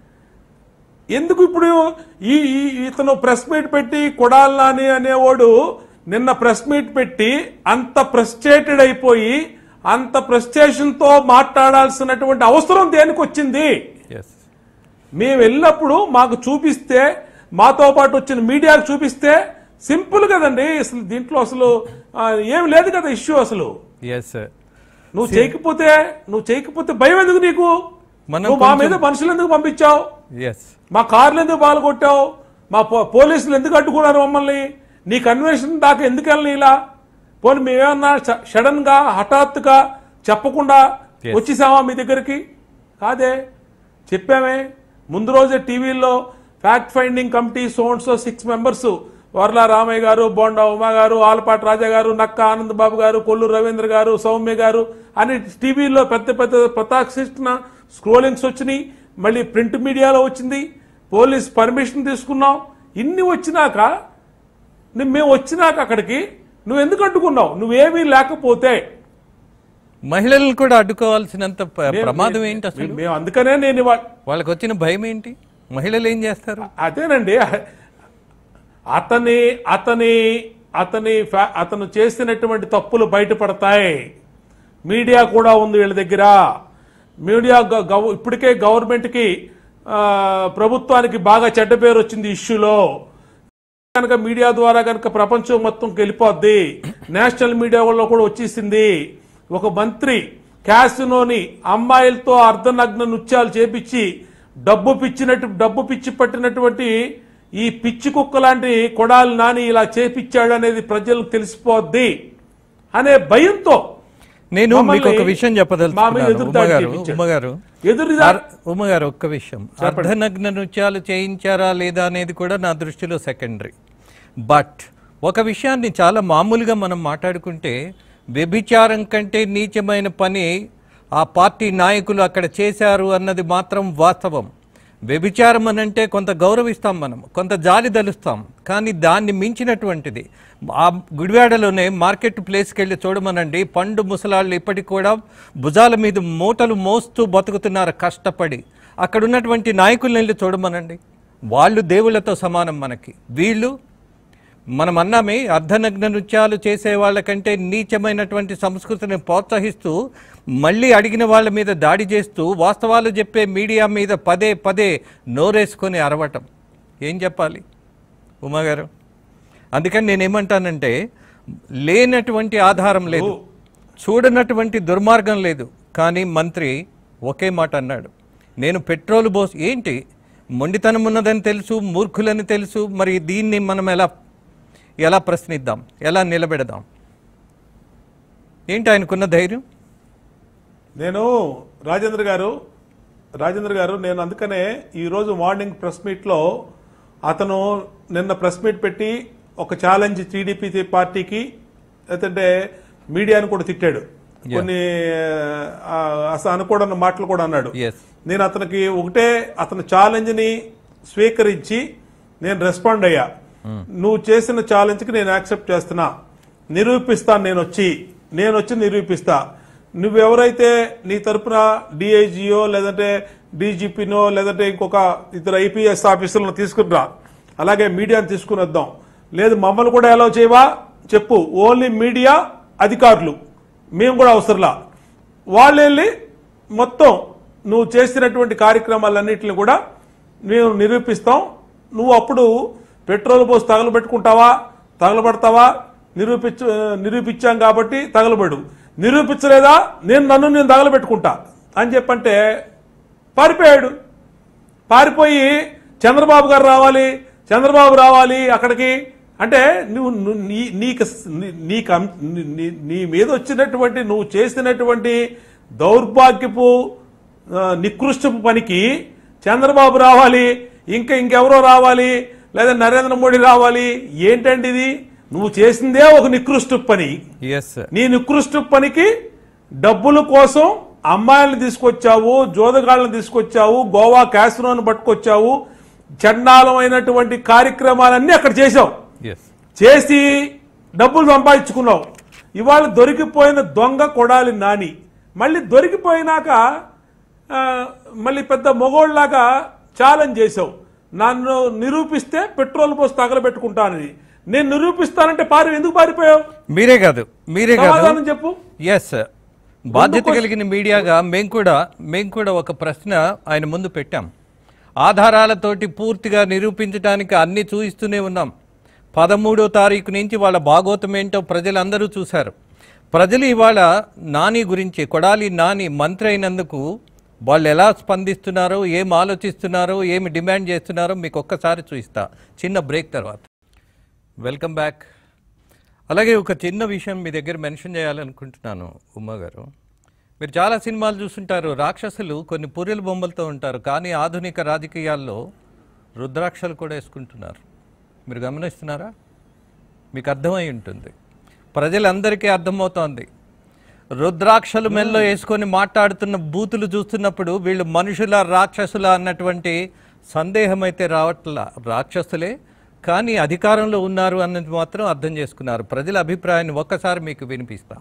ఎందుకు ఇప్పుడు ఈ ఈ- ఇతను ప్రెస్ మీట్ పెట్టి కొడాలని అనేవాడు నిన్న ప్రెస్ మీట్ పెట్టి అంత ఫ్రస్ట్రేటెడ్ అయిపోయి అంత frustration తో మాట్లాడాల్సినటువంటి అవసరం దేనికి వచ్చింది ఎస్ మేము వెళ్ళినప్పుడు మాకు చూపిస్తే మాతో పాటు వచ్చిన మీడియాకు చూపిస్తే సింపుల్ కదండి అసలు దీంట్లో అసలు ఆ, ఏం లేదు కదా ఇష్యూ అసలు ఎస్ నువ్వు చేయకపోతే నువ్వు చేయకపోతే భయం ఎందుకు నీకు మనం నువ్వు మా కొంచెం- మీద మనుషులు ఎందుకు పంపించావు ఎస్ మా కార్లు ఎందుకు పాల్గొట్టావు మా పో- పోలీసులు ఎందుకు అడ్డుకున్నారు మమ్మల్ని నీ కన్వెన్షన్ దాకా ఎందుకు వెళ్ళని ఇలా పోనీ మేమేమన్నా సడన్ గా హఠాత్తుగా చెప్పకుండా Yes. వచ్చేసామా మీ దగ్గరికి కాదే చెప్పామే ముందు రోజే టీవీలో ఫ్యాక్ట్ ఫైండింగ్ కమిటీ సోన్సో సిక్స్ మెంబర్స్ వర్ల రామయ్య గారు బోండా ఉమా గారు ఆలపాటి రాజా గారు నక్క ఆనంద్ బాబు గారు కొల్లు రవీంద్ర గారు సౌమ్య గారు అని టీవీలో పెద్ద పెద్ద ప్రతాక్షిస్తున్న స్క్రోలింగ్స్ వచ్చినాయి మళ్ళీ ప్రింట్ మీడియాలో వచ్చింది పోలీస్ పర్మిషన్ తీసుకున్నాం ఇన్ని వచ్చినాక ని- మేము వచ్చినాక అక్కడికి నువ్వు ఎందుకు అడ్డుకున్నావు నువ్వేమీ లేకపోతే మహిళలను కూడా అడ్డుకోవాల్సినంత ప- ప్రమాదం ఏంటి అసలు మేము అందుకనే నేను ఇవా- వాళ్ళకి వచ్చిన భయం ఏంటి మహిళలు ఏం చేస్తారు అదేనండి అతని అతని అతని ఫ్యా- అతను చేసినటువంటి తప్పులు బయటపడతాయి మీడియా కూడా ఉంది వీళ్ళ దగ్గర మీడియా గ- గవ- ఇప్పటికే గవర్నమెంట్కి ఆ, ప్రభుత్వానికి బాగా చెడ్డ పేరు వచ్చింది ఇష్యూలో కనుక మీడియా ద్వారా కనుక ప్రపంచం మొత్తం వెళ్ళిపోద్ది నేషనల్ మీడియాలో కూడా వచ్చేసింది ఒక మంత్రి క్యాసినోని అమ్మాయిలతో అర్ధనగ్న నృత్యాలు చేపించి డబ్బు పిచ్చినట్టు డబ్బు పిచ్చి పట్టినటువంటి ఈ పిచ్చి కుక్క లాంటి కొడాలి నాని ఇలా చేపించాడు అనేది ప్రజలకు తెలిసిపోద్ది అనే భయంతో నేను మీకు ఒక మమ్మల్ని విషయం మా మీద చెప్పదలుచుకున్నాను ఎదురుదాడి ఉమ్మగారు చేయించాడు. ఉమ్మగారు ఎదురుదా అర్- ఉమ్మగారు ఒక్క విషయం అర్ధనగ్న నృత్యాలు చేయించారా లేదా అనేది కూడా నా దృష్టిలో సెకండరీ బట్ ఒక విషయాన్ని చాలా మామూలుగా మనం మాట్లాడుకుంటే వ్యభిచారం కంటే నీచమైన పని ఆ పార్టీ నాయకులు అక్కడ చేశారు అన్నది మాత్రం వాస్తవం వ్యభిచారం అని అంటే కొంత గౌరవిస్తాం మనం కొంత జాలి దలుస్తాం కానీ దాన్ని మించినటువంటిది ఆ గుడివాడలోనే మార్కెట్ ప్లేస్కి వెళ్ళి చూడమనండి పండు ముసలాళ్ళు ఇప్పటికి కూడా భుజాల మీద మూటలు మోస్తూ బతుకుతున్నారు కష్టపడి అక్కడ ఉన్నటువంటి నాయకులను వెళ్ళి చూడమనండి వాళ్ళు దేవుళ్ళతో సమానం మనకి వీళ్ళు మనం అన్నామే అర్ధనగ్న నృత్యాలు చేసే వాళ్ళకంటే నీచమైనటువంటి సంస్కృతిని ప్రోత్సహిస్తూ మళ్ళీ అడిగిన వాళ్ళ మీద దాడి చేస్తూ వాస్తవాలు చెప్పే మీడియా మీద పదే పదే నోరేసుకొని అరవటం ఏం చెప్పాలి ఉమాగారు అందుకని నేనేమంటానంటే లేనటువంటి ఆధారం లేదు చూడనటువంటి దుర్మార్గం లేదు కానీ మంత్రి ఒకే మాట అన్నాడు నేను పెట్రోల్ బోస్ ఏంటి మొండితనం ఉన్నదని తెలుసు మూర్ఖులని తెలుసు మరి దీన్ని మనం ఎలా ఎలా ప్రశ్నిద్దాం ఎలా నిలబెడదాం ఏంటి ఆయనకున్న ధైర్యం నేను రాజేంద్ర గారు రాజేంద్ర గారు నేను అందుకనే ఈరోజు మార్నింగ్ ప్రెస్ మీట్లో అతను నిన్న ప్రెస్ మీట్ పెట్టి ఒక ఛాలెంజ్ టీడీపీ పార్టీకి లేదంటే మీడియాను కూడా తిట్టాడు కొన్ని ఆ, అసలు అనకూడని మాటలు కూడా అన్నాడు ఎస్ నేను అతనికి ఒకటే అతని ఛాలెంజ్ని స్వీకరించి నేను రెస్పాండ్ అయ్యా నువ్వు చేసిన ఛాలెంజ్కి నేను యాక్సెప్ట్ చేస్తున్నా నిరూపిస్తాను నేను వచ్చి నేను వచ్చి నిరూపిస్తా నువ్వెవరైతే నీ తరపున డిఐజియో లేదంటే డీజీపీనో లేదంటే ఇంకొక ఇద్దరు ఐపీఎస్ ఆఫీసర్లను తీసుకురా అలాగే మీడియాని తీసుకుని వద్దాం లేదు మమ్మల్ని కూడా ఎలా చేయవా చెప్పు ఓన్లీ మీడియా అధికారులు మేము కూడా అవసరంలా వాళ్ళు వెళ్ళి మొత్తం నువ్వు చేసినటువంటి కార్యక్రమాలన్నింటిని కూడా మేము నిరూపిస్తాం నువ్వు అప్పుడు పెట్రోల్ పోసి తగలబెట్టుకుంటావా తగలబడతావా నిరూపించ నిరూపించాం కాబట్టి తగలబడు నిరూపించలేదా నేను నన్ను నేను తగలబెట్టుకుంటా అని చెప్పంటే పారిపోయాడు పారిపోయి చంద్రబాబు గారు రావాలి చంద్రబాబు రావాలి అక్కడికి అంటే నువ్వు ను- నీ నీకు నీ- నీకు అం- నీ- నీ- నీ మీద వచ్చినటువంటి నువ్వు చేసినటువంటి దౌర్భాగ్యపు ఆ, నికృష్టపు పనికి చంద్రబాబు రావాలి ఇంకా ఇంకెవరో రావాలి లేదా నరేంద్ర మోడీ రావాలి ఏంటండి ఇది నువ్వు చేసిందే ఒక నికృష్ట పని ఎస్ నీ నికృష్ట పనికి డబ్బుల కోసం అమ్మాయిలను తీసుకొచ్చావు జోదగాళ్ళని తీసుకొచ్చావు గోవా క్యాసినోని పట్టుకొచ్చావు చండాలమైనటువంటి కార్యక్రమాలన్నీ అక్కడ చేశావు ఎస్ చేసి డబ్బులు సంపాదించుకున్నావు ఇవాళ దొరికిపోయిన దొంగ కొడాలి నాని మళ్ళీ దొరికిపోయినాక ఆ, మళ్ళీ పెద్ద మొగోళ్ళలాగా ఛాలెంజ్ చేసావు నన్ను నిరూపిస్తే పెట్రోల్ పోసి తగలబెట్టుకుంటానని నేను నిరూపిస్తానంటే పారి ఎందుకు పారిపోయావు మీరే కాదు మీరే కాదు సమాధానం చెప్పు ఎస్ బాధ్యత కలిగిన మీడియాగా మేము కూడా మేము కూడా ఒక ప్రశ్న ఆయన ముందు పెట్టాం ఆధారాలతోటి పూర్తిగా నిరూపించడానికి అన్ని చూయిస్తూనే ఉన్నాం పదమూడో తారీఖు నుంచి వాళ్ళ భాగోతం ఏంటో ప్రజలందరూ చూశారు ప్రజలు ఇవాళ నాని గురించి కొడాలి నాని మంత్రి అయినందుకు వాళ్ళు ఎలా స్పందిస్తున్నారో ఏం ఆలోచిస్తున్నారో ఏమి డిమాండ్ చేస్తున్నారో మీకు ఒక్కసారి చూయిస్తా చిన్న బ్రేక్ తర్వాత వెల్కమ్ బ్యాక్ అలాగే ఒక చిన్న విషయం మీ దగ్గర మెన్షన్ చేయాలనుకుంటున్నాను ఉమ్మ గారు మీరు చాలా సినిమాలు చూస్తుంటారు రాక్షసులు కొన్ని పుర్రెల బొమ్మలతో ఉంటారు కానీ ఆధునిక రాజకీయాల్లో రుద్రాక్షలు కూడా వేసుకుంటున్నారు మీరు గమనిస్తున్నారా మీకు అర్థమై ఉంటుంది ప్రజలందరికీ అర్థమవుతోంది రుద్రాక్షలు మెల్లో వేసుకొని మాట్లాడుతున్న బూతులు చూస్తున్నప్పుడు వీళ్ళు మనుషుల రాక్షసుల అన్నటువంటి సందేహం అయితే రావట్లా రాక్షసులే కానీ అధికారంలో ఉన్నారు అన్నది మాత్రం అర్థం చేసుకున్నారు ప్రజల అభిప్రాయాన్ని ఒక్కసారి మీకు వినిపిస్తా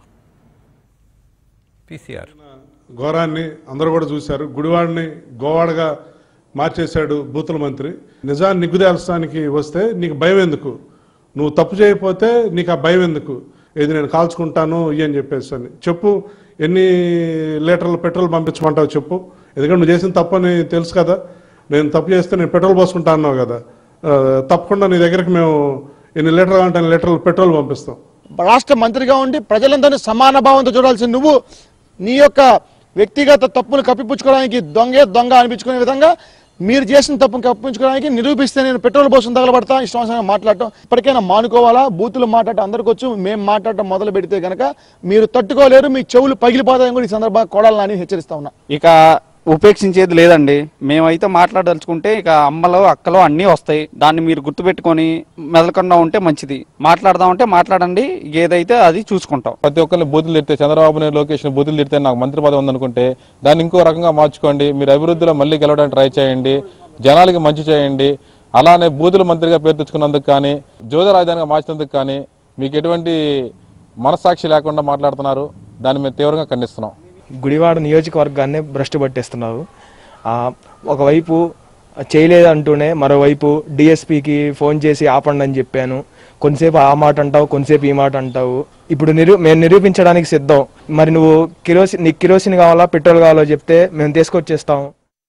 పీసీఆర్ ఘోరాన్ని అందరూ కూడా చూశారు గుడివాడిని గోవాడగా మార్చేశాడు బూతుల మంత్రి నిజాన్ని నిగ్గుదేల్చడానికి వస్తే నీకు భయం ఎందుకు నువ్వు తప్పు చేయకపోతే నీకు ఆ భయం ఎందుకు ఇది నేను కాల్చుకుంటాను ఇవి అని చెప్పేసి అని చెప్పు ఎన్ని లీటర్లు పెట్రోల్ పంపించమంటావు చెప్పు ఎందుకంటే నువ్వు చేసిన తప్పు అని తెలుసు కదా నేను తప్పు చేస్తే నేను పెట్రోల్ పోసుకుంటా అన్నావు కదా ఆ, తప్పకుండా నీ దగ్గరికి మేము ఎన్ని లీటర్లు కావాలంటే అన్ని లీటర్లు పెట్రోల్ పంపిస్తాం రాష్ట్ర మంత్రిగా ఉండి ప్రజలందరినీ సమాన భావంతో చూడాల్సిన నువ్వు నీ యొక్క వ్యక్తిగత తప్పును కప్పిపుచ్చుకోవడానికి దొంగే దొంగ అనిపించుకునే విధంగా మీరు చేసిన తప్పును కప్పించుకోవడానికి నిరూపిస్తే నేను పెట్రోల్ పోసం తగలబడతా ఇష్టంగా మాట్లాడటం ఇప్పటికైనా మానుకోవాలా బూతులు మాట్లాడటం అందరికి వచ్చు మేము మాట్లాడటం మొదలు పెడితే గనక మీరు తట్టుకోలేరు మీ చెవులు పగిలిపోతాయని కూడా ఈ సందర్భంగా కొడాలని హెచ్చరిస్తా ఉన్నా ఇక ఉపేక్షించేది లేదండి మేమైతే మాట్లాడదలుచుకుంటే ఇక అమ్మలో అక్కలో అన్నీ వస్తాయి దాన్ని మీరు గుర్తుపెట్టుకొని మెదలకుండా ఉంటే మంచిది మాట్లాడదామంటే మాట్లాడండి ఏదైతే అది చూసుకుంటాం ప్రతి ఒక్కరిని బూతులు తిడితే చంద్రబాబు నాయుడు లోకేష్ బూతులు తిడితే నాకు మంత్రి పదవి ఉందనుకుంటే దాన్ని ఇంకో రకంగా మార్చుకోండి మీరు అభివృద్ధిలో మళ్ళీ గెలవడానికి ట్రై చేయండి జనాలకి మంచి చేయండి అలానే బూతుల మంత్రిగా పేరు తెచ్చుకున్నందుకు కానీ జోద రాజధానిగా మార్చినందుకు కానీ మీకు ఎటువంటి మనస్సాక్షి లేకుండా మాట్లాడుతున్నారు దాన్ని మేము తీవ్రంగా ఖండిస్తున్నాం గుడివాడ నియోజకవర్గాన్ని భ్రష్టు పట్టేస్తున్నారు ఆ, ఒకవైపు చేయలేదు అంటూనే మరోవైపు డిఎస్పికి ఫోన్ చేసి ఆపండి అని చెప్పాను కొంతసేపు ఆ మాట అంటావు కొంతసేపు ఈ మాట అంటావు ఇప్పుడు నిరూ మేము నిరూపించడానికి సిద్ధం మరి నువ్వు కిరోసిన్ నీకు కిరోసిన్ కావాలా పెట్రోల్ కావాలో చెప్తే మేము తీసుకొచ్చేస్తాం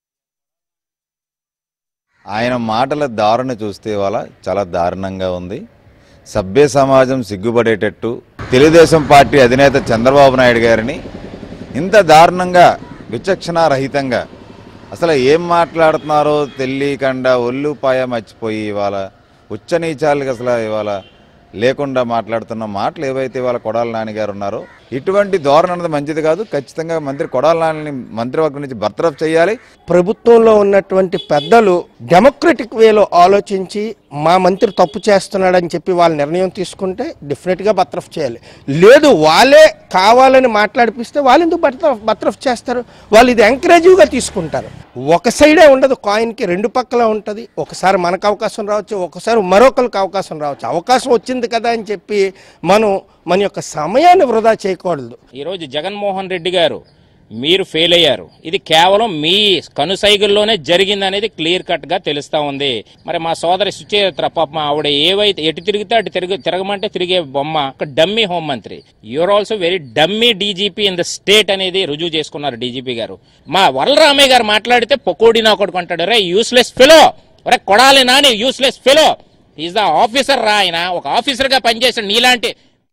ఆయన మాటల దారుణ చూస్తే వాళ్ళ చాలా దారుణంగా ఉంది సభ్య సమాజం సిగ్గుపడేటట్టు తెలుగుదేశం పార్టీ అధినేత చంద్రబాబు నాయుడు గారిని ఇంత దారుణంగా విచక్షణారహితంగా అసలు ఏం మాట్లాడుతున్నారో తెలియకుండా ఒళ్ళు పాయ మర్చిపోయి ఇవాళ ఉచ్చనీచాలకు అసలు ఇవాళ లేకుండా మాట్లాడుతున్న మాటలు ఏవైతే ఇవాళ కొడాల నాన్నగారు ఉన్నారో ఇటువంటి ధోరణి అన్నది మంచిది కాదు ఖచ్చితంగా మంత్రి కొడాల నాన్నని మంత్రివర్గం నుంచి బర్తరఫ్ చేయాలి ప్రభుత్వంలో ఉన్నటువంటి పెద్దలు డెమోక్రటిక్ వేలో ఆలోచించి మా మంత్రి తప్పు చేస్తున్నాడని చెప్పి వాళ్ళు నిర్ణయం తీసుకుంటే డెఫినెట్గా బత్రఫ్ చేయాలి లేదు వాళ్ళే కావాలని మాట్లాడిపిస్తే వాళ్ళు ఎందుకు బత్రఫ్ బత్రఫ్ చేస్తారు వాళ్ళు ఇది ఎంకరేజివ్గా తీసుకుంటారు ఒక సైడే ఉండదు కాయిన్కి రెండు పక్కల ఉంటుంది ఒకసారి మనకు అవకాశం రావచ్చు ఒకసారి మరొకరికి అవకాశం రావచ్చు అవకాశం వచ్చింది కదా అని చెప్పి మనం మన యొక్క సమయాన్ని వృధా చేయకూడదు ఈరోజు జగన్మోహన్ రెడ్డి గారు మీరు ఫెయిల్ అయ్యారు ఇది కేవలం మీ కనుసైగుల్లోనే జరిగింది అనేది క్లియర్ కట్ గా తెలుస్తా ఉంది మరి మా సోదరి సుచేత్ర పాపం ఆవిడ ఏవైతే ఎటు తిరిగితే అటు తిరిగి తిరగమంటే తిరిగే బొమ్మ ఒక డమ్మీ హోంమంత్రి you are also very dummy DGP in the state అనేది రుజువు చేసుకున్నారు డీజీపీ గారు మా వరలరామయ్య గారు మాట్లాడితే పొకోడి నా ఒకటి కొంటాడు రే యూస్లెస్ ఫెలో ఒరే Kodali Nani useless fellow is the officer రా ఆయన ఒక ఆఫీసర్ గా పనిచేసిన నీలాంటి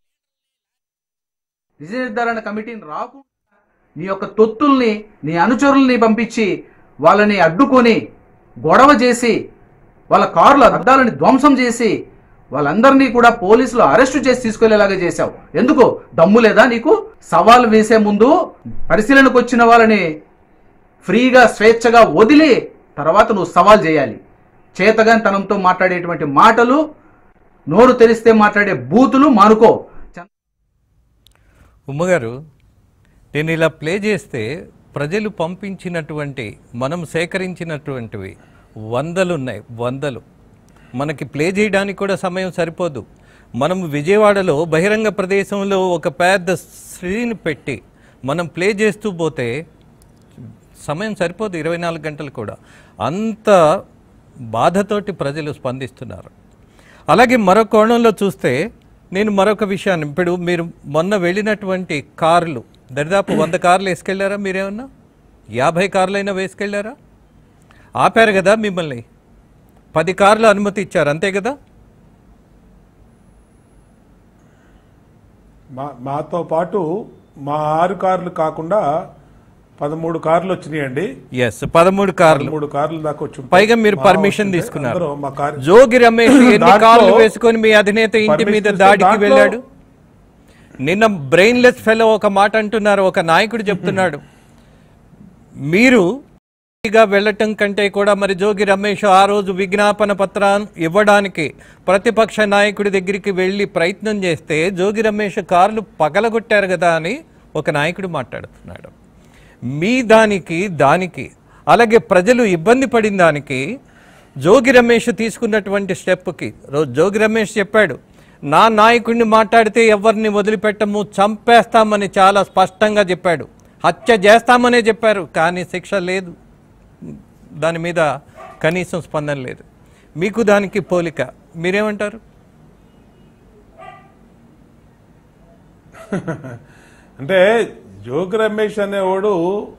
నిజ నిర్ధారణ కమిటీని రాకుండా నీ యొక్క తొత్తుల్ని నీ అనుచరుల్ని పంపించి వాళ్ళని అడ్డుకొని గొడవ చేసి వాళ్ళ కార్ల అద్దాలని ధ్వంసం చేసి వాళ్ళందరినీ కూడా పోలీసులు అరెస్టు చేసి తీసుకెళ్లేలాగా చేశావు ఎందుకు దమ్ము లేదా నీకు సవాల్ వేసే ముందు పరిశీలనకు వచ్చిన వాళ్ళని ఫ్రీగా స్వేచ్ఛగా వదిలి తర్వాత నువ్వు సవాల్ చేయాలి చేతగానితనంతో మాట్లాడేటువంటి మాటలు నోరు తెరిస్తే మాట్లాడే బూతులు మానుకో ఉమ్మగారు నేను ఇలా ప్లే చేస్తే ప్రజలు పంపించినటువంటి మనం సేకరించినటువంటివి వందలు ఉన్నాయి వందలు మనకి ప్లే చేయడానికి కూడా సమయం సరిపోదు మనం విజయవాడలో బహిరంగ ప్రదేశంలో ఒక పెద్ద స్క్రీన్ పెట్టి మనం ప్లే చేస్తూ పోతే సమయం సరిపోదు ఇరవై నాలుగు గంటలు కూడా అంత బాధతోటి ప్రజలు స్పందిస్తున్నారు అలాగే మరో కోణంలో చూస్తే నేను మరొక విషయాన్ని ఇప్పుడు మీరు మొన్న వెళ్ళినటువంటి కార్లు దరిదాపు వంద కార్లు వేసుకెళ్ళారా మీరేమన్నా యాభై కార్లైనా వేసుకెళ్ళారా ఆపారు కదా మిమ్మల్ని పది కార్లు అనుమతి ఇచ్చారు అంతే కదా మా మాతో పాటు మా ఆరు కార్లు కాకుండా పదమూడు కార్లు వచ్చినాయండి ఎస్ పదమూడు కార్లు పదమూడు కార్లు దాకా వచ్చి ఉంటాయి. పైగా మీరు మా పర్మిషన్ వస్తుంటే తీసుకున్నారు అందరూ మా కార్ జోగి రమేష్ ఎన్ని దాంట్లో కార్లు వేసుకొని మీ అధినేత ఇంటి మీద permission దాడికి దాంట్లో- వెళ్ళాడు నిన్న బ్రెయిన్లెస్ ఫెలో ఒక మాట అంటున్నారు ఒక నాయకుడు చెప్తున్నాడు మీరు గా వెళ్ళటం కంటే కూడా మరి జోగి రమేష్ ఆ రోజు విజ్ఞాపన పత్రం ఇవ్వడానికి ప్రతిపక్ష నాయకుడి దగ్గరికి వెళ్ళి ప్రయత్నం చేస్తే జోగి రమేష్ కార్లు పగలగొట్టారు కదా అని ఒక నాయకుడు మాట్లాడుతున్నాడు మీ దానికి దానికి అలాగే ప్రజలు ఇబ్బంది పడిన దానికి జోగి రమేష్ తీసుకున్నటువంటి స్టెప్కి రో- జోగి రమేష్ చెప్పాడు నా నాయకుడిని మాట్లాడితే ఎవరిని వదిలిపెట్టము చంపేస్తామని చాలా స్పష్టంగా చెప్పాడు హత్య చేస్తామనే చెప్పారు కానీ శిక్ష లేదు దాని మీద కనీసం స్పందన లేదు మీకు దానికి పోలిక మీరేమంటారు అంటే జోగి రమేష్ అనేవాడు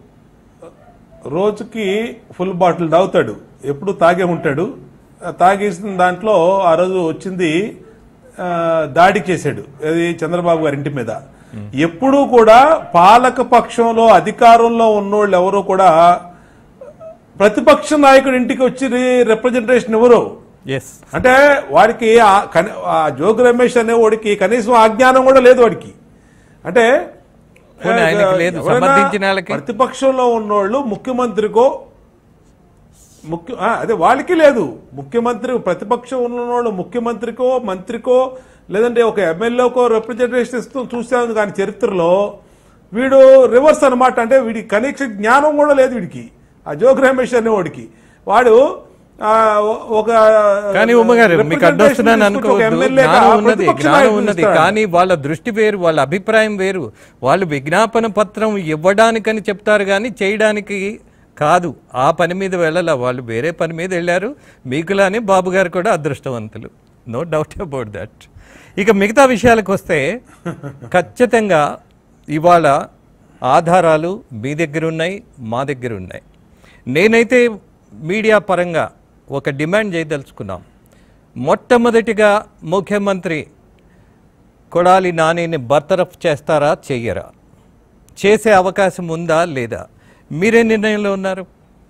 రోజుకి ఫుల్ బాటిల్ తాగుతాడు ఎప్పుడు తాగే ఉంటాడు ఆ తాగేసిన దాంట్లో ఆ రోజు వచ్చింది ఆ, దాడి చేశాడు అది చంద్రబాబు గారి ఇంటి మీద ఎప్పుడూ కూడా పాలక పక్షంలో అధికారంలో ఉన్నోళ్ళు ఎవరు కూడా ప్రతిపక్ష నాయకుడి ఇంటికి వచ్చి రిప్రజెంటేషన్ ఎవరు ఎస్ అంటే వాడికి ఆ కని- ఆ జోగి రమేష్ అనే వాడికి కనీసం ఆ జ్ఞానం కూడా లేదు వాడికి అంటే పోనీ ఆయనకి లేదు, ఎవరైనా సమర్థించిన వాళ్ళకి. ప్రతిపక్షంలో ఉన్నోళ్ళు ముఖ్యమంత్రికో ముఖ్య ఆ, అదే వాళ్ళకి లేదు ముఖ్యమంత్రి ప్రతిపక్షం ఉన్నోళ్ళు ముఖ్యమంత్రికో మంత్రికో లేదంటే ఒక ఎమ్మెల్యేకో రిప్రజెంటేషన్ ఇస్తూ చూసాను కానీ చరిత్రలో వీడు రివర్స్ అన్నమాట అంటే వీడికి కనీస జ్ఞానం కూడా లేదు వీడికి ఆ జోగి రమేష్ అనేవాడికి వాడు ఆ, ఒక కానీ ఉమ్మగారు మీకు అడ్డొస్తున్నాను representation తీసుకొచ్చి ఒక అనుకోవద్దు ఎమ్మెల్యేగా జ్ఞానం ఉన్నది ప్రతిపక్ష జ్ఞానం నాయకుడిని ఉన్నది ఇస్తాడు. కానీ వాళ్ళ దృష్టి వేరు వాళ్ళ అభిప్రాయం వేరు వాళ్ళు విజ్ఞాపన పత్రం ఇవ్వడానికని చెప్తారు కానీ చేయడానికి కాదు ఆ పని మీద వెళ్ళాల వాళ్ళు వేరే పని మీద వెళ్ళారు మీకులానే బాబు గారు కూడా అదృష్టవంతులు నో డౌట్ అబౌట్ దట్ ఇక మిగతా విషయాలకు వస్తే ఖచ్చితంగా ఇవాళ ఆధారాలు మీ దగ్గర ఉన్నాయి మా దగ్గర ఉన్నాయి నేనైతే మీడియా పరంగా ఒక డిమాండ్ చేయదలుచుకున్నాం మొట్టమొదటిగా ముఖ్యమంత్రి కొడాలి నానిని బర్తరఫ్ చేస్తారా చెయ్యరా చేసే అవకాశం ఉందా లేదా మీరే నిర్ణయంలో ఉన్నారు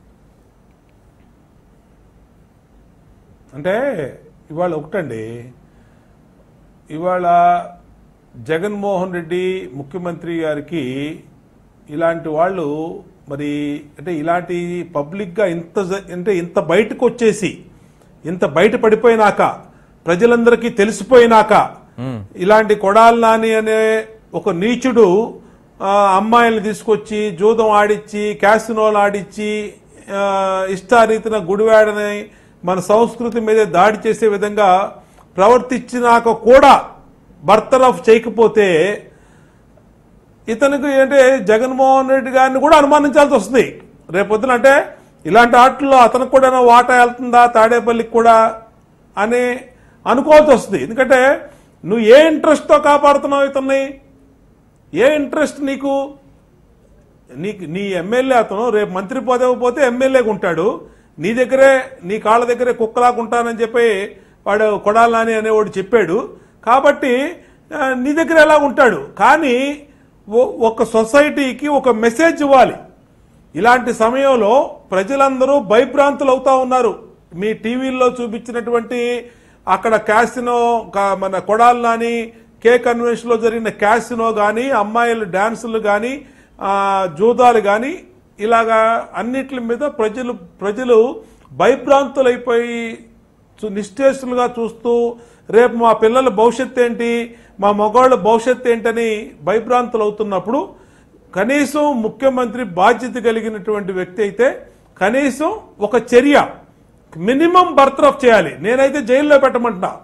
అంటే ఇవాళ ఒకటండి ఇవాళ జగన్మోహన్ రెడ్డి ముఖ్యమంత్రి గారికి ఇలాంటి వాళ్ళు మరి అంటే ఇలాంటి పబ్లిక్గా ఇంత జ- అంటే ఇంత బయటకు వచ్చేసి ఇంత బయట పడిపోయినాక ప్రజలందరికీ తెలిసిపోయినాక ఇలాంటి కొడాలి నాని అనే ఒక నీచుడు ఆ, అమ్మాయిల్ని తీసుకొచ్చి జూదం ఆడిచ్చి క్యాసినోలు ఆడిచ్చి ఆ, ఇష్టారీతిన గుడివాడని మన సంస్కృతి మీద దాడి చేసే విధంగా ప్రవర్తించినాక కూడా బర్తరఫ్ చేయకపోతే ఇతనికి ఏంటంటే జగన్మోహన్ రెడ్డి గారిని కూడా అనుమానించాల్సి వస్తుంది రేపొద్దున అంటే ఇలాంటి ఆటల్లో అతనికి కూడా ఏమైనా వాటా వెళ్తుందా తాడేపల్లికి కూడా అని అనుకోవాల్సి వస్తుంది ఎందుకంటే నువ్వు ఏ ఇంట్రెస్ట్తో కాపాడుతున్నావు ఇతన్ని ఏ ఇంట్రెస్ట్ నీకు నీకు నీ ఎమ్మెల్యే అతను రేపు మంత్రి పదవి పోతే ఎమ్మెల్యేగా ఉంటాడు నీ దగ్గరే నీ కాళ్ళ దగ్గరే కుక్కలాగా ఉంటానని చెప్పి వాడు కొడాలని అనేవాడు చెప్పాడు కాబట్టి ఆ, నీ దగ్గర ఎలా ఉంటాడు కానీ ఓ- ఒక సొసైటీకి ఒక మెసేజ్ ఇవ్వాలి ఇలాంటి సమయంలో ప్రజలందరూ భయభ్రాంతులు అవుతా ఉన్నారు మీ టీవీల్లో చూపించినటువంటి అక్కడ క్యాసినో కా- మన కొడాలని కే కన్వెన్షన్ లో జరిగిన క్యాసినో కానీ అమ్మాయిల డాన్సులు కానీ జూదాలు కానీ ఇలాగా అన్నిటి మీద ప్రజలు ప్రజలు భయభ్రాంతులైపోయి చూ- నిశ్చేష్టులుగా చూస్తూ రేపు మా పిల్లల భవిష్యత్తు ఏంటి మా మగవాళ్ళ భవిష్యత్తు ఏంటని భయభ్రాంతులు అవుతున్నప్పుడు కనీసం ముఖ్యమంత్రి బాధ్యత కలిగినటువంటి వ్యక్తి అయితే కనీసం ఒక చర్య మినిమం బర్త్రఫ్ చేయాలి నేనైతే జైల్లో పెట్టమంటున్నా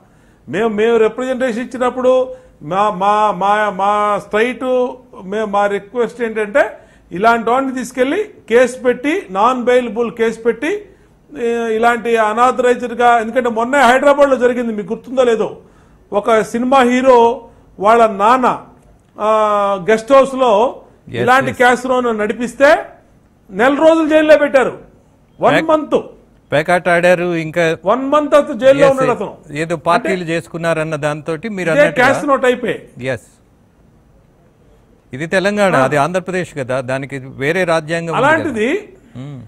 మేము మేము రిప్రజెంటేషన్ ఇచ్చినప్పుడు మా మా మా మా స్ట్రైట్ మేము మా రిక్వెస్ట్ ఏంటంటే ఇలాంటి వాడిని తీసుకెళ్లి కేసు పెట్టి నాన్ బెయిలబుల్ కేసు పెట్టి ఏ, ఇలాంటి అనాథరైజ్డ్గా ఎందుకంటే మొన్న హైదరాబాద్లో జరిగింది మీకు గుర్తుందో లేదో ఒక సినిమా హీరో వాళ్ళ నాన్న ఆ, గెస్ట్ హౌస్లో Yes, ఇలాంటి yes. క్యాసినోను నడిపిస్తే నెల రోజులు జైల్లో పెట్టారు వన్ Back- మంత్ పేకాట ఆడారు ఇంకా వన్ మంత్ అతను జైల్లో Yes, ఉన్నాడు అతను ఏదో పార్టీలు చేసుకున్నారన్న దాంతో మీరు ఇదే క్యాసినో టైపే ఎస్ ఇది తెలంగాణ అది ఆంధ్రప్రదేశ్ కదా దానికి వేరే రాజ్యాంగం ఉంది కదా. అలాంటిది మ్మ్.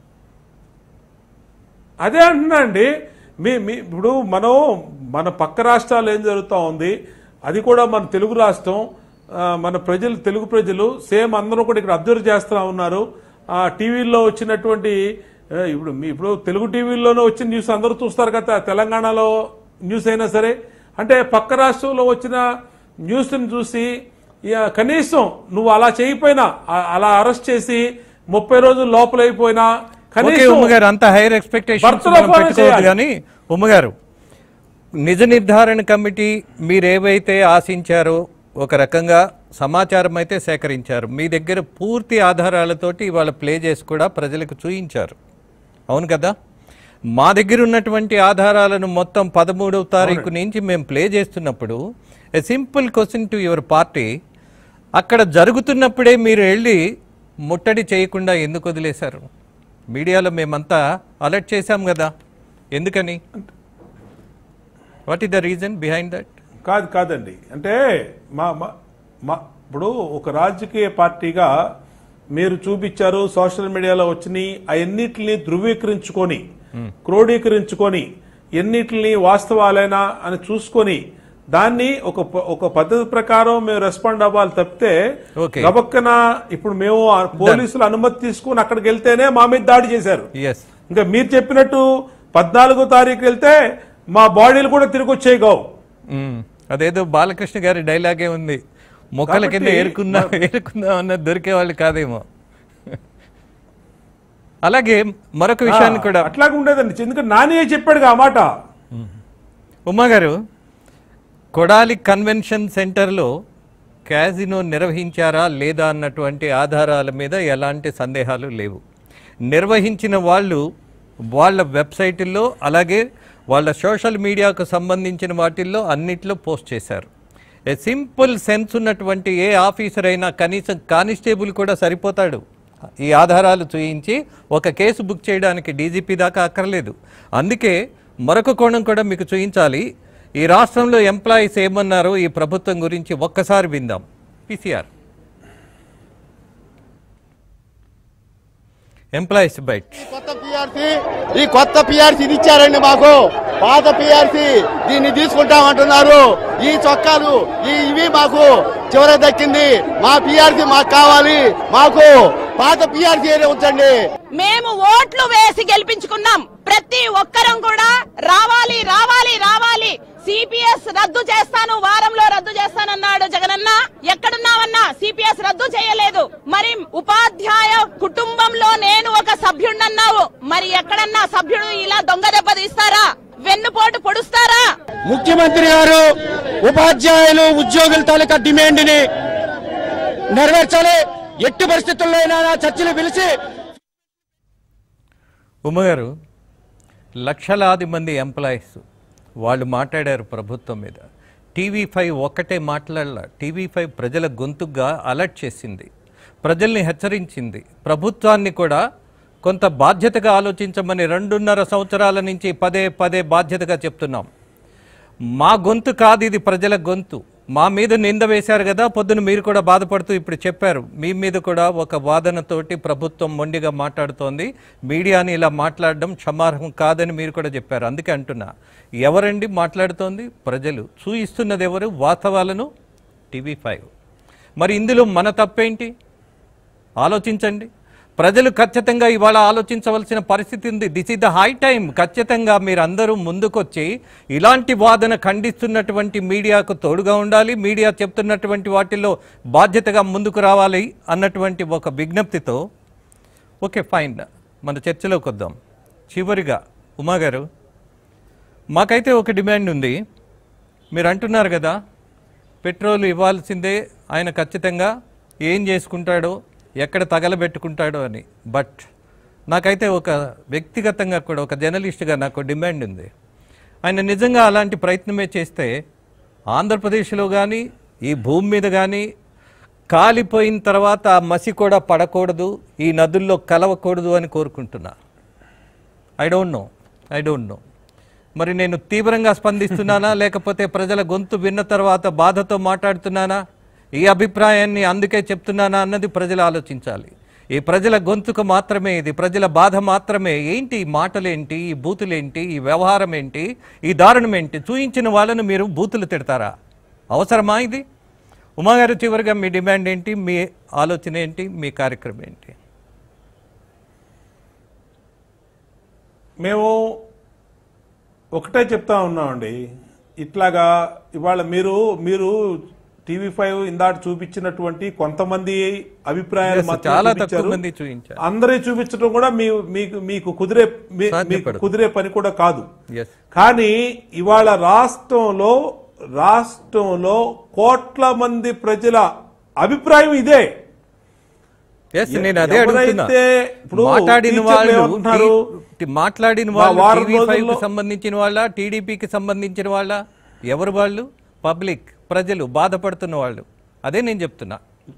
అదే అంటున్నా అండి మీ మీ ఇప్పుడు మనం మన పక్క రాష్ట్రాలు ఏం జరుగుతూ ఉంది అది కూడా మన తెలుగు రాష్ట్రం ఆ, మన ప్రజలు తెలుగు ప్రజలు సేమ్ అందరూ కూడా ఇక్కడ అబ్జర్వ్ చేస్తూ ఉన్నారు ఆ టీవీల్లో వచ్చినటువంటి ఆ, ఇప్పుడు మీ ఇప్పుడు తెలుగు టీవీల్లోనే వచ్చిన న్యూస్ అందరూ చూస్తారు కదా తెలంగాణలో న్యూస్ అయినా సరే అంటే పక్క రాష్ట్రంలో వచ్చిన న్యూస్ని చూసి ఇక కనీసం నువ్వు అలా చేయకపోయినా ఆ- అలా అరెస్ట్ చేసి ముప్పై రోజులు లోపలైపోయినా ఓకే ఉమ్మగారు అంత హైయర్ ఎక్స్పెక్టేషన్ బర్త్రఫ్ అనేది పెట్టుకోవద్దు చేయాలి. కానీ ఉమ్మగారు నిజ నిర్ధారణ కమిటీ మీరేవైతే ఆశించారో ఒక రకంగా సమాచారం అయితే సేకరించారు మీ దగ్గర పూర్తి ఆధారాలతోటి ఇవాళ ప్లే చేసి కూడా ప్రజలకు చూయించారు అవును కదా మా దగ్గర ఉన్నటువంటి ఆధారాలను మొత్తం పదమూడవ తారీఖు నుంచి మేము ప్లే చేస్తున్నప్పుడు a simple question to your party అక్కడ జరుగుతున్నప్పుడే మీరు వెళ్ళి ముట్టడి చేయకుండా ఎందుకు వదిలేశారు మీడియాలో మేమంతా అలర్ట్ చేశాం కదా ఎందుకని what is the reason behind that కాదు కాదండి అంటే మా మా- మా ఇప్పుడు ఒక రాజకీయ పార్టీగా మీరు చూపించారు సోషల్ మీడియాలో వచ్చినాయి అవన్నిటిని ధృవీకరించుకొని క్రోడీకరించుకొని ఎన్నిటిని వాస్తవాలేనా అని చూసుకొని దాన్ని ఒక ప- ఒక పద్ధతి ప్రకారం మేము రెస్పాండ్ అవ్వాలి తప్పితే Okay. గబక్కన ఇప్పుడు మేము ఆ పోలీసులు అనుమతి తీసుకుని అక్కడికి వెళ్తేనే మా మీద దాడి చేశారు ఎస్ ఇంకా మీరు చెప్పినట్టు పద్నాలుగో తారీఖు వెళ్తే మా బాడీలు కూడా తిరిగి వచ్చేవి కావు అదేదో బాలకృష్ణ గారి డైలాగే ఉంది మొక్కల కింద కాబట్టి ఏరుకుందాం ఏరుకుందాం అన్నది దొరికే వాళ్ళు కాదేమో అలాగే మరొక విషయాన్ని కూడా అట్లాగే ఉండేదండి ఎందుకంటే నాని చెప్పాడు ఆ మాట ఉమా గారు కొడాలి కన్వెన్షన్ సెంటర్లో క్యాజినో నిర్వహించారా లేదా అన్నటువంటి ఆధారాల మీద ఎలాంటి సందేహాలు లేవు నిర్వహించిన వాళ్ళు వాళ్ళ వెబ్సైట్లో అలాగే వాళ్ళ సోషల్ మీడియాకు సంబంధించిన వాటిల్లో అన్నిట్లో పోస్ట్ చేశారు ఏ సింపుల్ సెన్స్ ఉన్నటువంటి ఏ ఆఫీసర్ అయినా కనీసం కానిస్టేబుల్ కూడా సరిపోతాడు ఈ ఆధారాలు చూయించి ఒక కేసు బుక్ చేయడానికి డీజీపీ దాకా అక్కర్లేదు అందుకే మరొక కోణం కూడా మీకు చూయించాలి ఈ రాష్ట్రంలో ఎంప్లాయీస్ ఏమన్నారో ఈ ప్రభుత్వం గురించి ఒక్కసారి విందాం పిసిఆర్ ఎంప్లాయీస్ బైట్ కొత్త పిఆర్సీ ఈ కొత్త పిఆర్సీ ఇది ఇచ్చారండి మాకు పాత పిఆర్సీ దీన్ని తీసుకుంటామంటున్నారు ఈ చొక్కాలు ఈ ఇవి మాకు చివర దక్కింది మా పిఆర్సీ మాకు కావాలి మాకు పాత పిఆర్సీ ఉంచండి మేము ఓట్లు వేసి గెలిపించుకున్నాం ప్రతి ఒక్కరం కూడా రావాలి రావాలి రావాలి సిపిఎస్ రద్దు చేస్తాను వారంలో రద్దు చేస్తానన్నాడు జగనన్న ఎక్కడున్నావన్నా సిపిఎస్ రద్దు చేయలేదు మరి ఉపాధ్యాయ కుటుంబంలో నేను ఒక సభ్యుడినన్నావు మరి ఎక్కడన్నా సభ్యుడు ఇలా దొంగ దెబ్బ తీస్తారా వెన్నుపోటు పొడుస్తారా ముఖ్యమంత్రి గారు ఉపాధ్యాయులు ఉద్యోగుల తాలూకా డిమాండ్ ని నెరవేర్చాలి ఎట్టి పరిస్థితుల్లో అయినా చర్చలు పిలిచి ఉమ్మగారు లక్షలాది మంది ఎంప్లాయీస్ వాళ్ళు మాట్లాడారు ప్రభుత్వం మీద టీవీ ఫైవ్ ఒక్కటే మాట్లాడాల టీవీ ఫైవ్ ప్రజల గొంతుగా అలర్ట్ చేసింది ప్రజల్ని హెచ్చరించింది ప్రభుత్వాన్ని కూడా కొంత బాధ్యతగా ఆలోచించమని రెండున్నర సంవత్సరాల నుంచి పదే పదే బాధ్యతగా చెప్తున్నాం మా గొంతు కాదు ఇది ప్రజల గొంతు మా మీద నింద వేశారు కదా పొద్దున మీరు కూడా బాధపడుతూ ఇప్పుడు చెప్పారు మీ మీద కూడా ఒక వాదనతోటి ప్రభుత్వం మొండిగా మాట్లాడుతోంది మీడియాని ఇలా మాట్లాడడం క్షమార్హం కాదని మీరు కూడా చెప్పారు అందుకే అంటున్నా ఎవరండి మాట్లాడుతోంది ప్రజలు చూయిస్తున్నది ఎవరు వాస్తవాలను టీవీ ఫైవ్ మరి ఇందులో మన తప్పేంటి ఆలోచించండి ప్రజలు ఖచ్చితంగా ఇవాళ ఆలోచించవలసిన పరిస్థితి ఉంది this is the high time ఖచ్చితంగా మీరందరూ ముందుకొచ్చి ఇలాంటి వాదన ఖండిస్తున్నటువంటి మీడియాకు తోడుగా ఉండాలి మీడియా చెప్తున్నటువంటి వాటిల్లో బాధ్యతగా ముందుకు రావాలి అన్నటువంటి ఒక విజ్ఞప్తితో ఓకే ఫైన్ మన చర్చలోకి వద్దాం చివరిగా ఉమా గారు మాకైతే ఒక డిమాండ్ ఉంది మీరు అంటున్నారు కదా పెట్రోల్ ఇవ్వాల్సిందే ఆయన ఖచ్చితంగా ఏం చేసుకుంటాడో ఎక్కడ తగలబెట్టుకుంటాడో అని బట్ నాకైతే ఒక వ్యక్తిగతంగా కూడా ఒక జర్నలిస్ట్గా నాకు డిమాండ్ ఉంది ఆయన నిజంగా అలాంటి ప్రయత్నమే చేస్తే ఆంధ్రప్రదేశ్లో కానీ ఈ భూమి మీద కానీ కాలిపోయిన తర్వాత ఆ మసి కూడా పడకూడదు ఈ నదుల్లో కలవకూడదు అని కోరుకుంటున్నా I don't know I don't know మరి నేను తీవ్రంగా స్పందిస్తున్నానా లేకపోతే ప్రజల గొంతు విన్న తర్వాత బాధతో మాట్లాడుతున్నానా ఈ అభిప్రాయాన్ని అందుకే చెప్తున్నానా అన్నది ప్రజలు ఆలోచించాలి ఈ ప్రజల గొంతుకు మాత్రమే ఇది ప్రజల బాధ మాత్రమే ఏంటి ఈ మాటలేంటి ఈ బూతులేంటి ఈ వ్యవహారం ఏంటి ఈ దారుణం ఏంటి చూయించిన వాళ్ళను మీరు బూతులు తిడతారా అవసరమా ఇది ఉమాగారు చివరిగా మీ డిమాండ్ ఏంటి మీ ఆలోచన ఏంటి మీ కార్యక్రమం ఏంటి మేము ఒకటే చెప్తా ఉన్నామండి ఇట్లాగా ఇవాళ మీరు మీరు టీవీ ఫైవ్ ఇందాక చూపించినటువంటి కొంతమంది అభిప్రాయాలు Yes, మాత్రమే చాలా చూపించారు. తక్కువ మంది చూపించారు. అందరి చూపించడం కూడా మీ మీకు మీకు కుదిరే మీ- మీకు సాధ్యపడదు. కుదిరే పని కూడా కాదు ఎస్ కానీ ఇవాళ రాష్ట్రంలో రాష్ట్రంలో కోట్ల మంది ప్రజల అభిప్రాయం ఇదే ఎస్ నేను అదే అడుగుతున్నా ఎవరైతే ఇప్పుడు మాట్లాడిన టీచర్లు వాళ్ళు ఏమంటున్నారు? టీ- మాట్లాడిన వా- వాళ్ళు వారం టీవీ ఫైవ్ కి రోజుల్లో- సంబంధించిన వాళ్ళ టీడీపీకి సంబంధించిన వాళ్ళ ఎవరు వాళ్ళు పబ్లిక్ ప్రజలు బాధపడుతున్న వాళ్ళు అదే నేను చెప్తున్నా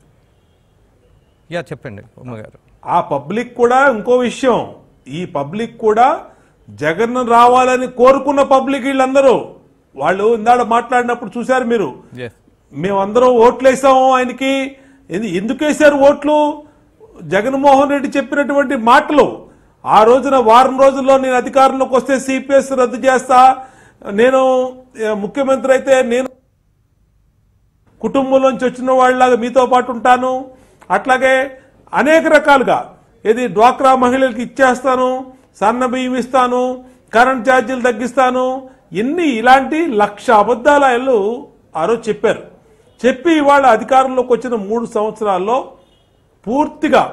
యా చెప్పండి ఉమ్మగారు ఆ పబ్లిక్ కూడా ఇంకో విషయం ఈ పబ్లిక్ కూడా జగన్ రావాలని కోరుకున్న పబ్లిక్ వీళ్ళందరూ వాళ్ళు ఇందాడ మాట్లాడినప్పుడు చూశారు మీరు ఎస్ మేమందరం ఓట్లు వేసాము ఆయనకి ఎందు- ఎందుకు వేశారు ఓట్లు జగన్మోహన్ రెడ్డి చెప్పినటువంటి మాటలు ఆ రోజున వారం రోజుల్లో నేను అధికారంలోకి వస్తే సిపిఎస్ రద్దు చేస్తా నేను ఏ, ముఖ్యమంత్రి అయితే నేను కుటుంబంలోంచి వచ్చిన వాళ్ళలాగా మీతో పాటు ఉంటాను అట్లాగే అనేక రకాలుగా ఇది డ్వాక్రా మహిళలకు ఇచ్చేస్తాను సన్న బియ్యం ఇస్తాను కరెంట్ ఛార్జీలు తగ్గిస్తాను ఇన్ని ఇలాంటి లక్ష అబద్ధాలు ఆయనలు ఆ రోజు చెప్పారు చెప్పి ఇవాళ అధికారంలోకి వచ్చిన మూడు సంవత్సరాల్లో పూర్తిగా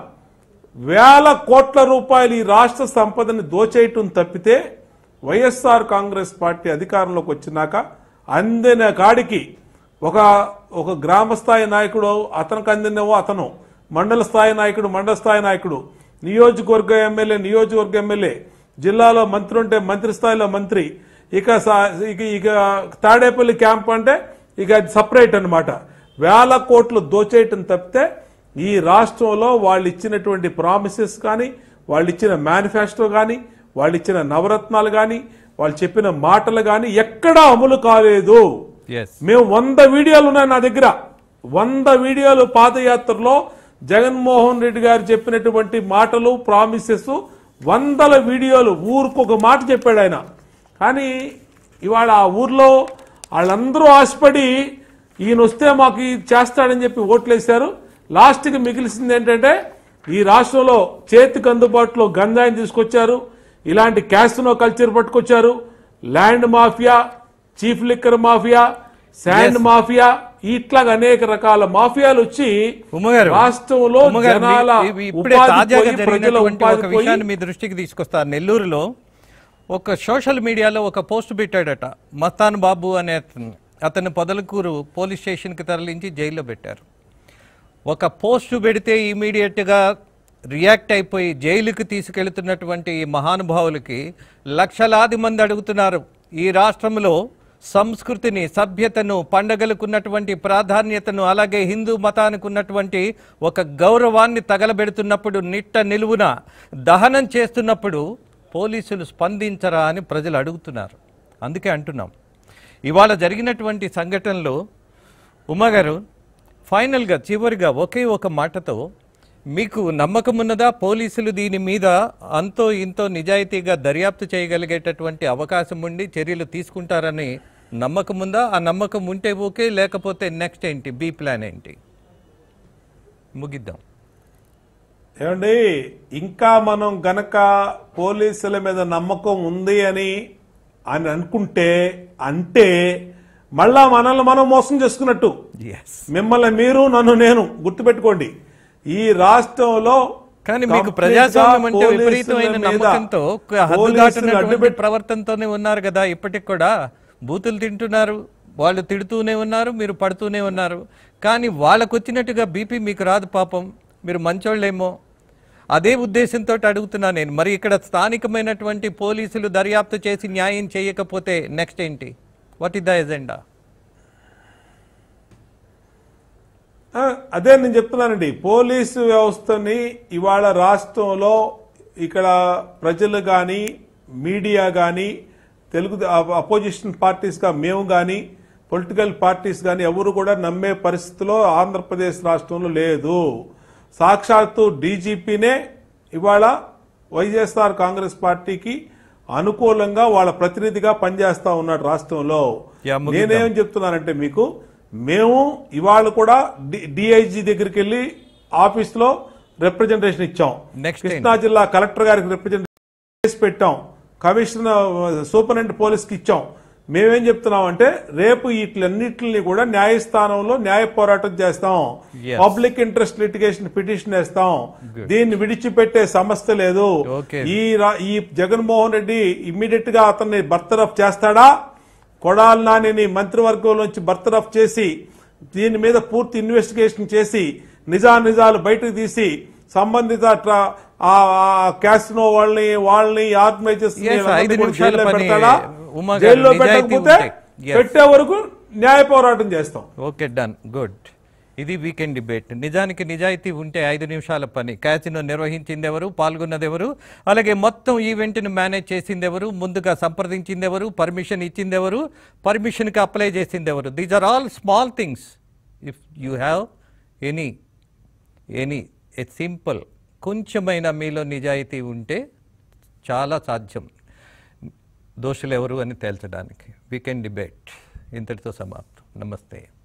వేల కోట్ల రూపాయలు ఈ రాష్ట్ర సంపదని దోచేయటం తప్పితే వైఎస్ఆర్ కాంగ్రెస్ పార్టీ అధికారంలోకి వచ్చినాక అందిన కాడికి ఒక ఒక గ్రామ స్థాయి నాయకుడు అతనికి అందినవో అతను మండల స్థాయి నాయకుడు మండల స్థాయి నాయకుడు నియోజకవర్గ ఎమ్మెల్యే నియోజకవర్గ ఎమ్మెల్యే జిల్లాలో మంత్రి ఉంటే మంత్రి స్థాయిలో మంత్రి ఇక సా- ఇక ఇక తాడేపల్లి క్యాంప్ అంటే ఇక అది సపరేట్ అన్నమాట వేల కోట్లు దోచేయటం తప్పితే ఈ రాష్ట్రంలో వాళ్ళు ఇచ్చినటువంటి ప్రామిసెస్ కానీ వాళ్ళు ఇచ్చిన మేనిఫెస్టో కానీ వాళ్ళు ఇచ్చిన నవరత్నాలు కానీ వాళ్ళు చెప్పిన మాటలు కానీ ఎక్కడా అమలు కాలేదు ఎస్ మేము వంద వీడియోలు ఉన్నాయి నా దగ్గర వంద వీడియోలు పాదయాత్రలో జగన్మోహన్ రెడ్డి గారు చెప్పినటువంటి మాటలు ప్రామిసెస్ వందల వీడియోలు ఊరికొక మాట చెప్పాడు ఆయన కానీ ఇవాళ ఆ ఊర్లో వాళ్ళందరూ ఆశపడి ఈయన వస్తే మాకు ఇది చేస్తాడని చెప్పి ఓట్లేశారు లాస్ట్కి మిగిలిసింది ఏంటంటే ఈ రాష్ట్రంలో చేతికి అందుబాటులో గంజాయిని తీసుకొచ్చారు ఇలాంటి క్యాసినో కల్చర్ పట్టుకొచ్చారు land mafia chief liquor mafia sand Yes. Mafia ఇట్లాగా అనేక రకాల మాఫియాలు వచ్చి ఉమ్మగారు రాష్ట్రంలో ఉమ్మగారు, మీ- జనాల ఇవి ఇప్పుడే ఉపాధి తాజాగా పోయి, ప్రజల జరిగినటువంటి ఉపాధి ఒక పోయి విషయాన్ని మీ దృష్టికి తీసుకొస్తారు నెల్లూరులో ఒక సోషల్ మీడియాలో ఒక పోస్ట్ పెట్టాడట మస్తాన్ బాబు అనే అతను అతను పొదలకూరు పోలీస్ స్టేషన్కి తరలించి జైల్లో పెట్టారు ఒక పోస్టు పెడితే ఇమీడియట్గా రియాక్ట్ అయిపోయి జైలుకి తీసుకెళ్తున్నటువంటి ఈ మహానుభావులకి లక్షలాది మంది అడుగుతున్నారు ఈ రాష్ట్రంలో సంస్కృతిని సభ్యతను పండగలకు ఉన్నటువంటి ప్రాధాన్యతను అలాగే హిందూ మతానికి ఉన్నటువంటి ఒక గౌరవాన్ని తగలబెడుతున్నప్పుడు నిట్ట నిలువున దహనం చేస్తున్నప్పుడు పోలీసులు స్పందించరా అని ప్రజలు అడుగుతున్నారు అందుకే అంటున్నాం ఇవాళ జరిగినటువంటి సంఘటనలో ఉమ్మగారు ఫైనల్గా చివరిగా ఒకే ఒక మాటతో మీకు నమ్మకం ఉన్నదా పోలీసులు దీని మీద అంతో ఇంతో నిజాయితీగా దర్యాప్తు చేయగలిగేటటువంటి అవకాశం ఉండి చర్యలు తీసుకుంటారని నమ్మకం ఉందా ఆ నమ్మకం ఉంటే ఓకే లేకపోతే నెక్స్ట్ ఏంటి బి ప్లాన్ ఏంటి ముగిద్దాం ఏమండి ఇంకా మనం గనక పోలీసుల మీద నమ్మకం ఉంది అని అని అనుకుంటే అంటే మళ్ళా మనల్ని మనం మోసం చేసుకున్నట్టు ఎస్ మిమ్మల్ని మీరు నన్ను నేను గుర్తుపెట్టుకోండి ఈ రాష్ట్రంలో కానీ మీకు complete గా ప్రజాస్వామ్యం అంటే పోలీసుల విపరీతమైన మీద నమ్మకంతో పోలీసులు హద్దుదాటినటువంటి అడ్డుపెట్టి ప్రవర్తనతోనే ఉన్నారు కదా ఇప్పటికి కూడా బూతులు తింటున్నారు వాళ్ళు తిడుతూనే ఉన్నారు మీరు పడుతూనే ఉన్నారు కానీ వాళ్ళకు వచ్చినట్టుగా బీపీ మీకు రాదు పాపం మీరు మంచోళ్ళేమో అదే ఉద్దేశంతో అడుగుతున్నా నేను మరి ఇక్కడ స్థానికమైనటువంటి పోలీసులు దర్యాప్తు చేసి న్యాయం చేయకపోతే నెక్స్ట్ ఏంటి వాట్ ఇస్ ద ఎజెండా ఆ, అదే నేను చెప్తున్నానండి పోలీసు వ్యవస్థని ఇవాళ రాష్ట్రంలో ఇక్కడ ప్రజలు కానీ మీడియా కానీ తెలుగు అపోజిషన్ పార్టీస్గా మేము కానీ పొలిటికల్ పార్టీస్ కానీ ఎవరు కూడా నమ్మే పరిస్థితిలో ఆంధ్రప్రదేశ్ రాష్ట్రంలో లేదు సాక్షాత్తు డీజీపీనే ఇవాళ వైఎస్ఆర్ కాంగ్రెస్ పార్టీకి అనుకూలంగా వాళ్ళ ప్రతినిధిగా పనిచేస్తా ఉన్నాడు రాష్ట్రంలో యా, ముగిద్దాం. నేనేం చెప్తున్నానంటే మీకు మేము ఇవాళ కూడా డిఐజీ దగ్గరికి వెళ్ళి ఆఫీస్ లో రిప్రజెంటేషన్ ఇచ్చాం Next కృష్ణా జిల్లా కలెక్టర్ గారికి రిప్రజెంటేషన్ చేసి పెట్టాం కమిషనర్ సూపరింటెండెంట్ పోలీస్కి ఇచ్చాం మేమేం చెప్తున్నామంటే రేపు వీటిలన్నిటిని కూడా న్యాయస్థానంలో న్యాయ పోరాటం చేస్తాం Yes. Public interest litigation petition వేస్తాం దీన్ని విడిచిపెట్టే సమస్య లేదు Okay. ఈ రా- ఈ జగన్మోహన్ రెడ్డి ఇమ్మీడియట్ గా అతన్ని బర్తరఫ్ చేస్తాడా కొడాలి నానిని మంత్రివర్గంలోంచి బర్తరఫ్ చేసి దీని మీద పూర్తి ఇన్వెస్టిగేషన్ చేసి నిజానిజాలు బయటకు తీసి సంబంధిత ట్రా- ఆ క్యాసినో వాళ్ళని వాళ్ళని ఆర్గనైజర్స్ Yes, ఐదు నిమిషాల పని పెడతాడా ఉమా గారు, జైల్లో నిజాయితీ పెట్టకపోతే ఉంటే. Yes. పెట్టే వరకు న్యాయ పోరాటం చేస్తాం ఓకే డన్ గుడ్ ఇది వీకెండ్ డిబేట్ నిజానికి నిజాయితీ ఉంటే ఐదు నిమిషాల పని క్యాసినో నిర్వహించింది ఎవరు పాల్గొన్నది ఎవరు అలాగే మొత్తం ఈవెంట్ను మేనేజ్ చేసింది ఎవరు ముందుగా సంప్రదించింది ఎవరు పర్మిషన్ ఇచ్చింది ఎవరు పర్మిషన్కి అప్లై చేసింది ఎవరు these are all small things if you have any any a simple కొంచెమైనా మీలో నిజాయితీ ఉంటే చాలా సాధ్యం దోషులు ఎవరు అని తేల్చడానికి వీకెండ్ డిబేట్ ఇంతటితో సమాప్తం నమస్తే